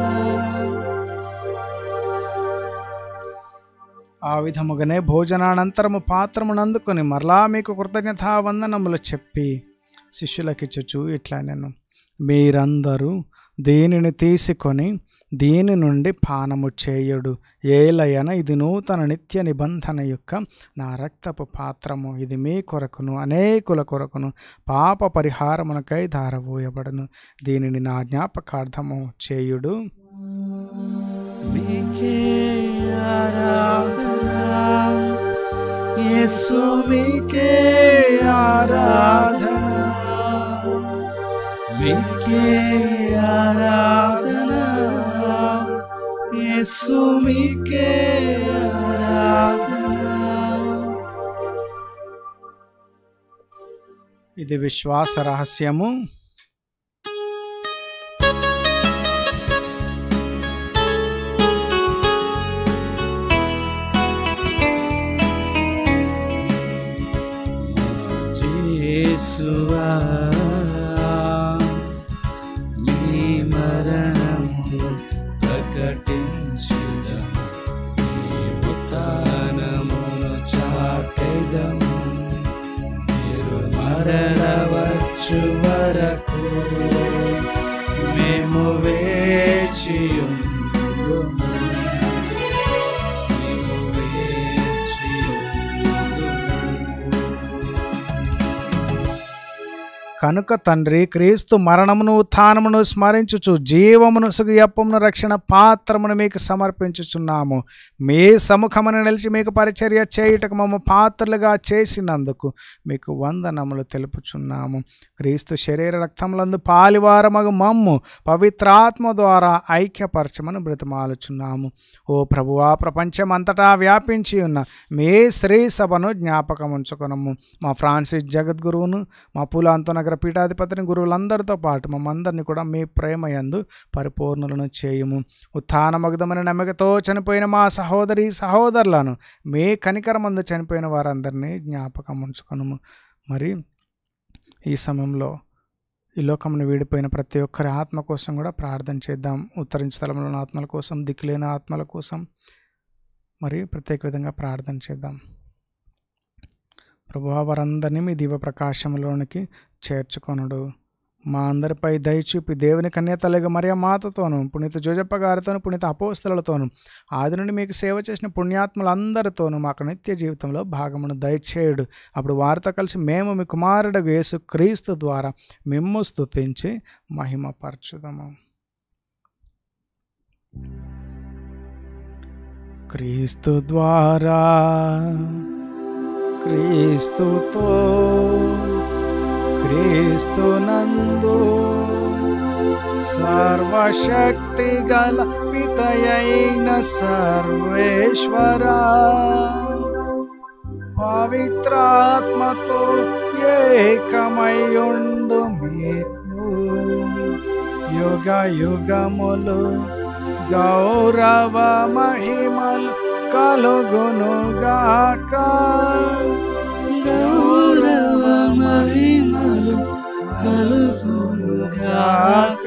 ఆ విధముగానే భోజనానంతరము పాత్రమును అందుకొని మరలా మీకు కృతజ్ఞతా వందనములు చెప్పి శిష్యులకిచ్చుచు ఇట్లా నేను మీరందరూ దీనిని తీసుకొని దీని నుండి పానము చేయుడు ఏలయన ఇది నూతన నిత్య నిబంధన యొక్క నా రక్తపు పాత్రము ఇది మీ కొరకును అనేకుల కొరకును పాప పరిహారమునకై ధారబోయబడును దీనిని నా జ్ఞాపకార్థము చేయుడు మీకే ఆరాధన యేసు మీకే ఆరాధన మీకే ఆరాధన యేసు మీకే ఆరాధన ఇది విశ్వాస రహస్యము జేసువా నీ మరణము ప్రకటించుదము నీ ఉత్థానమును చాటెదము మీరు మరలవచ్చు వరకు మేము వేచియుందుము మేము వేచియుందుము కనుక తండ్రి క్రీస్తు మరణమును ఉత్థానమును స్మరించుచు జీవమును సుగియప్పమును రక్షణ పాత్రమును మీకు సమర్పించుచున్నాము మీ సముఖమును నిలిచి మీకు పరిచర్య చేయుటకు మమ్మ పాత్రలుగా చేసినందుకు మీకు వందనములు తెలుపుచున్నాము క్రీస్తు శరీర రక్తములందు పాలివారమగు మమ్ము పవిత్రాత్మ ద్వారా ఐక్యపరచమని బ్రతిమాలుచున్నాము ఓ ప్రభువా ప్రపంచమంతటా వ్యాపించి ఉన్న మీ శ్రీ సభను జ్ఞాపకం ఉంచుకునము మా ఫ్రాన్సిస్ జగద్గురువును మా పూలాంతో నగర పీఠాధిపతిని గురువులందరితో పాటు మమ్మందరినీ కూడా మీ ప్రేమ యందు పరిపూర్ణులను చేయుము ఉత్థానమగ్ధమైన నమ్మకతో చనిపోయిన మా సహోదరి సహోదరులను మీ కనికరమందు చనిపోయిన వారందరినీ జ్ఞాపకం ఉంచుకునము మరి ఈ సమయంలో ఈ లోకమును వీడిపోయిన ప్రతి ఒక్కరి ఆత్మ కోసం కూడా ప్రార్థన చేద్దాం ఉత్తరించ స్థలంలోని ఆత్మల కోసం దిక్కులేని ఆత్మల కోసం మరి ప్రత్యేక విధంగా ప్రార్థన చేద్దాం ప్రభు వారందరినీ మీ దివ్య ప్రకాశంలోనికి చేర్చుకొనుడు మా అందరిపై దయచూపి దేవుని కన్యతలుగా మరియ మాతతోను పునీత జోజప్ప గారితోను పునీత అపోస్తలతోను ఆది నుండి మీకు సేవ చేసిన పుణ్యాత్ములందరితోనూ మాకు నిత్య జీవితంలో భాగమును దయచేయుడు అప్పుడు వారితో కలిసి మేము మీ కుమారుడు యేసు క్రీస్తు ద్వారా మిమ్ము స్తుతించి మహిమపరచుదాము క్రీస్తు ద్వారా క్రీస్తుతో క్రీస్తునందు సర్వశక్తి గల పితయైన సర్వేశ్వర పవిత్రాత్మతో ఏకమయుండు మీకు యుగ యుగములు గౌరవ మహిమలు కలుగునుగాక గౌరవ మహిమలు కలుగునుగాక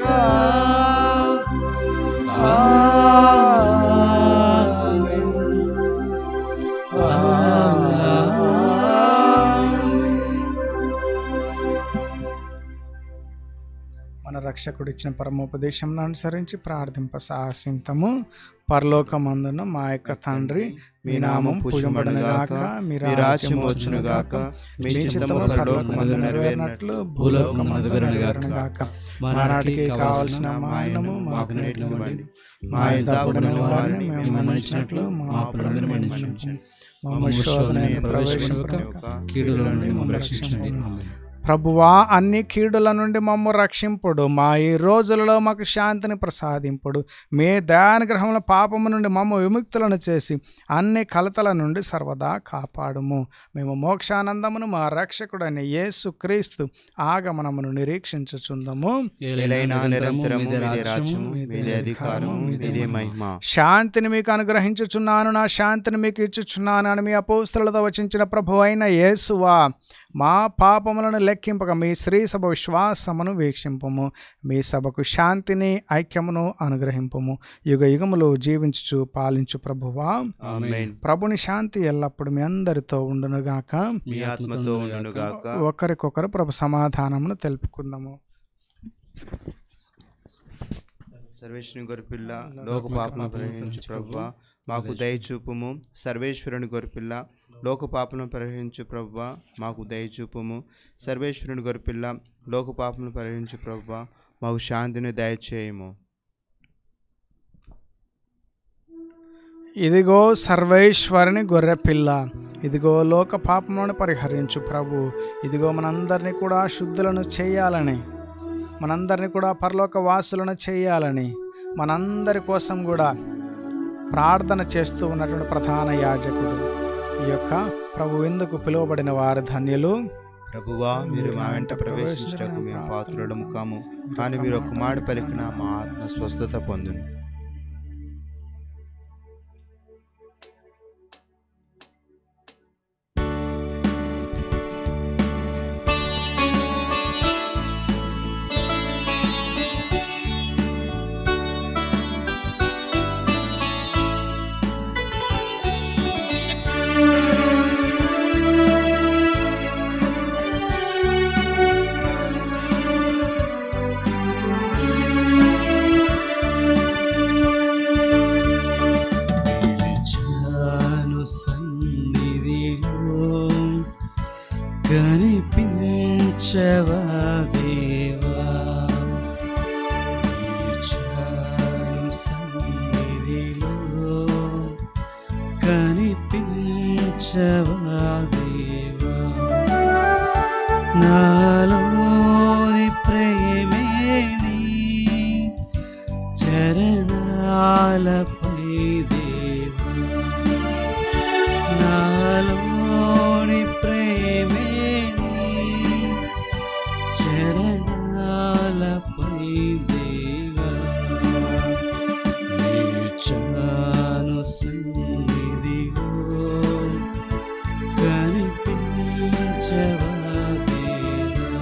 మన రక్షకుడు ఇచ్చిన పరమోపదేశం అనుసరించి ప్రార్థింప సాహసింతము పరలోకమందున మా యొక్క తండ్రి మీ నామం పూజబడనుగాక మీ రాజ్యం వచ్చునుగాక మీ చిత్తము పరలోకమందు నెరవేరినట్లు భూలోకమందు నెరవేరునుగాక మా నాటికి కావలసిన మా అన్నము మాకు నేటికి ఇవ్వండి మా యుద్ధపడిన వారిని మేము మన్నించినట్లు మా అప్పులను మన్నించు మా శోధన ప్రవేశించక కీడులో నుండి మమ్మల్ని రక్షించండి ఆమేన్. ప్రభువా అన్ని కీడుల నుండి మమ్ము రక్షింపుడు మా ఈ రోజులలో మాకు శాంతిని ప్రసాదింపుడు మీ దయానుగ్రహముల పాపము నుండి మమ్మ విముక్తులను చేసి అన్ని కలతల నుండి సర్వదా కాపాడుము మేము మోక్షానందమును మా రక్షకుడైన యేసు క్రీస్తు ఆగమనమును నిరీక్షించుచుందము ఏలైనా నిరంతరము మీదే రాజ్యము మీదే అధికారము మీదే మహిమ శాంతిని మీకు అనుగ్రహించుచున్నాను నా శాంతిని మీకు ఇచ్చుచున్నాను అని మీ అపోస్తులతో వచించిన ప్రభు అయిన యేసువా మా పాపములను లెక్కింపక మీ శ్రీ సభ విశ్వాసమును వీక్షింపము మీ సభకు శాంతిని ఐక్యమును అనుగ్రహింపము యుగ యుగములు జీవించుచు పాలించు ప్రభువా ఆమేన్ ప్రభుని శాంతి ఎల్లప్పుడు మీ అందరితో ఉండునుగాక మీ ఆత్మతో ఉండుగాక ఒకరికొకరు ప్రభు సమాధానమును తెలుపుకుందాము సర్వేశ్వరుని గొరిపిల్ల లోక పాపను పరిహరించు ప్రభువ మాకు దయచూపుము సర్వేశ్వరుని గొరిపిల్ల లోక పాపను పరిహరించు ప్రభువ మాకు దయచూపుము సర్వేశ్వరుని గొరిపిల్ల లోక పాపను పరిహరించు ప్రభువ మాకు శాంతిని దయచేయము ఇదిగో సర్వేశ్వరుని గొర్రెపిల్ల ఇదిగో లోక పాపములను పరిహరించు ప్రభు ఇదిగో మనందరినీ కూడా శుద్ధులను చేయాలని మనందరినీ కూడా పరలోక వాసులను చేయాలని మనందరి కోసం కూడా ప్రార్థన చేస్తూ ఉన్నటువంటి ప్రధాన యాజకుడు ఈ యొక్క ప్రభు ఎందుకు పిలువబడిన వారు ధన్యులు ప్రభువా మీరు మా వెంట ప్రవేశించటకు మేము పాత్రులము కాము కానీ మీరు ఒక మాట పలికిన మా ఆత్మ స్వస్థత పొందును నిలిచాను సన్నిధిలో కనిపించవా దేవా నిలిచాను సన్నిధిలో కనిపించవా దేవా నాలోని ప్రేమేని చరణాలపై దేవా నాలోని ప్రేమేని చరణాలపై దేవా నిలిచాను సన్నిధిలో కనిపించవా దేవా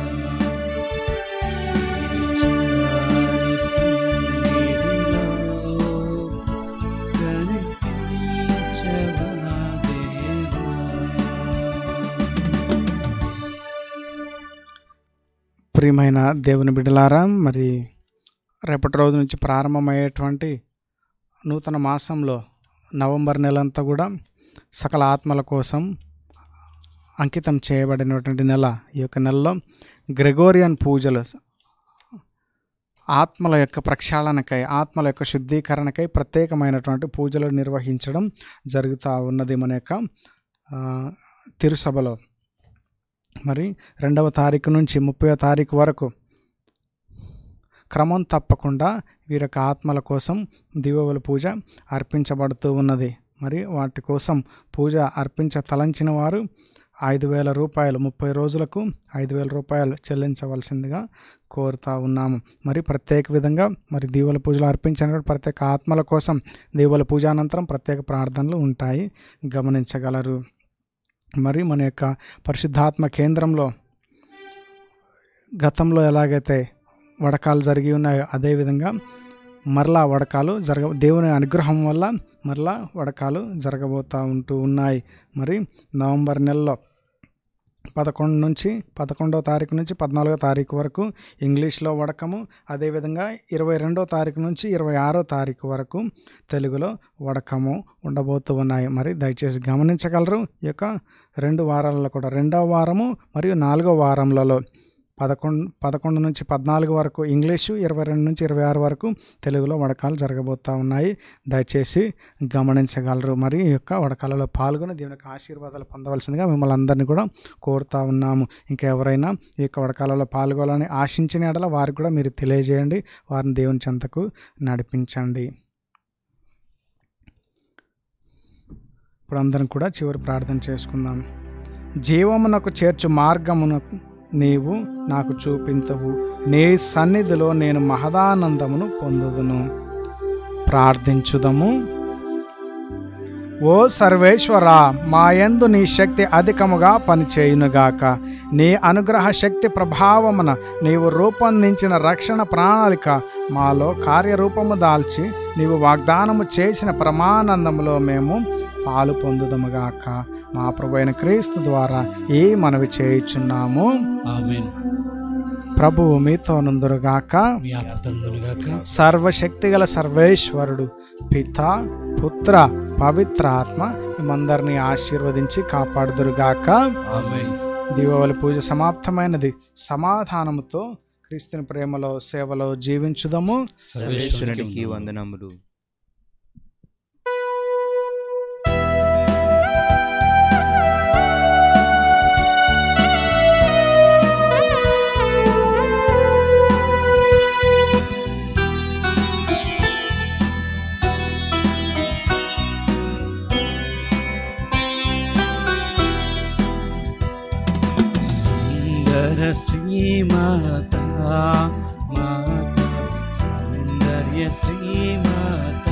నిలిచాను సన్నిధిలో కనిపించవా దేవా ప్రియమైన దేవుని బిడ్డలారా మరి రేపటి రోజు నుంచి ప్రారంభమయ్యేటువంటి నూతన మాసంలో నవంబర్ నెలంతా కూడా సకల ఆత్మల కోసం అంకితం చేయబడినటువంటి నెల ఈ యొక్క నెలలో గ్రెగోరియన్ పూజలు ఆత్మల యొక్క ప్రక్షాళనకై ఆత్మల యొక్క శుద్ధీకరణకై ప్రత్యేకమైనటువంటి పూజలు నిర్వహించడం జరుగుతూ ఉన్నది మన యొక్క ఆ, తిరుసభలో మరి రెండవ తారీఖు నుంచి ముప్పై తారీఖు వరకు క్రమం తప్పకుండా వీరి యొక్క ఆత్మల కోసం దివోవల పూజ అర్పించబడుతూ ఉన్నది మరి వాటి కోసం పూజ అర్పించ తలంచిన వారు ఐదు వేల రూపాయలు ముప్పై రోజులకు ఐదు వేల రూపాయలు చెల్లించవలసిందిగా కోరుతా ఉన్నాము మరి ప్రత్యేక విధంగా మరి దీవుల పూజలు అర్పించిన ప్రత్యేక ఆత్మల కోసం దీవుల పూజ అనంతరం ప్రత్యేక ప్రార్థనలు ఉంటాయి గమనించగలరు మరి మన యొక్క పరిశుద్ధాత్మ కేంద్రంలో గతంలో ఎలాగైతే వడకాలు జరిగి ఉన్నాయో అదేవిధంగా మరలా వడకాలు జరగ దేవుని అనుగ్రహం వల్ల మరలా వడకాలు జరగబోతూ ఉంటూ ఉన్నాయి మరి నవంబర్ నెలలో పదకొండు నుంచి పదకొండవ తారీఖు నుంచి పద్నాలుగో తారీఖు వరకు ఇంగ్లీష్లో వడకము అదేవిధంగా ఇరవై రెండో తారీఖు నుంచి ఇరవై ఆరో తారీఖు వరకు తెలుగులో వడకము ఉండబోతూ ఉన్నాయి మరి దయచేసి గమనించగలరు ఈ యొక్క రెండు వారాలలో కూడా రెండవ వారము మరియు నాలుగో వారంలలో పదకొండు పదకొండు నుంచి పద్నాలుగు వరకు ఇంగ్లీషు ఇరవై రెండు నుంచి ఇరవై ఆరు వరకు తెలుగులో వడకాలు జరగబోతూ ఉన్నాయి దయచేసి గమనించగలరు మరి ఈ యొక్క వడకాలలో పాల్గొని దేవుని యొక్క ఆశీర్వాదాలు పొందవలసిందిగా మిమ్మల్ని అందరినీ కూడా కోరుతా ఉన్నాము ఇంకా ఎవరైనా ఈ యొక్క వడకాలలో పాల్గొనాలని ఆశించిన ఎడల వారికి కూడా మీరు తెలియజేయండి వారిని దేవుని చెంతకు నడిపించండి ఇప్పుడు అందరం కూడా చివరి ప్రార్థన చేసుకుందాం జీవమునకు చేర్చు మార్గమునకు నీవు నాకు చూపించవు నీ సన్నిధిలో నేను మహదానందమును పొందుదును ప్రార్థించుదము ఓ సర్వేశ్వర మాయందు నీ శక్తి అధికముగా పనిచేయునుగాక నీ అనుగ్రహ శక్తి ప్రభావమున నీవు రూపొందించిన రక్షణ ప్రణాళిక మాలో కార్యరూపము దాల్చి నీవు వాగ్దానము చేసిన ప్రమానందములో మేము పాలు పొందుదముగాక మా ప్రభు అయిన క్రీస్తు ద్వారా ఈ మనవి చేయుచున్నాము ఆమెన్ ప్రభువు మీతో నుందురుగాక మీ ఆత్మగాక సర్వశక్తిగల సర్వేశ్వరుడు పిత పుత్ర పవిత్ర ఆత్మ మిమ్మందరినీ ఆశీర్వదించి కాపాడుదురుగాక ఆమెన్ దీపావళి పూజ సమాప్తమైనది సమాధానముతో క్రీస్తుని ప్రేమలో సేవలో జీవించుదము సర్వేశ్వరునికి వందనములు సుందర శ్రీమాత మాత సౌందర్య శ్రీమాత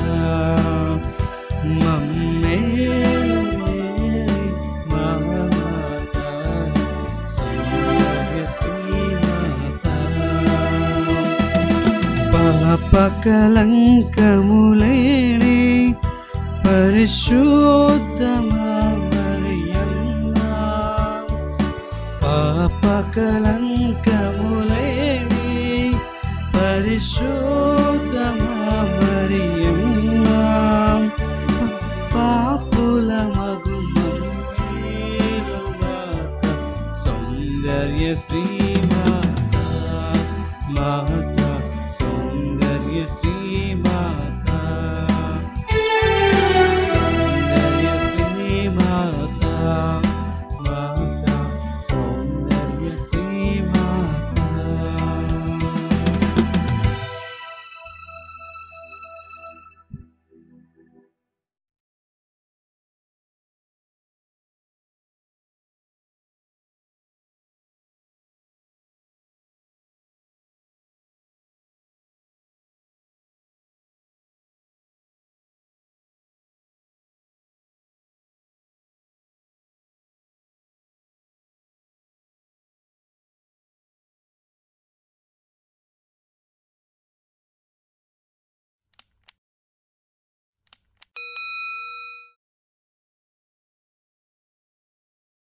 మమ్మేలు మా మాత సౌందర్య శ్రీమాత పాపకలంకములేని పరిశుద్ధమా మరియమ్మా పాపకలంకములేని పరిశుద్ధమా మరియమ్మా పాపుల మగు సౌందర్య శ్రీ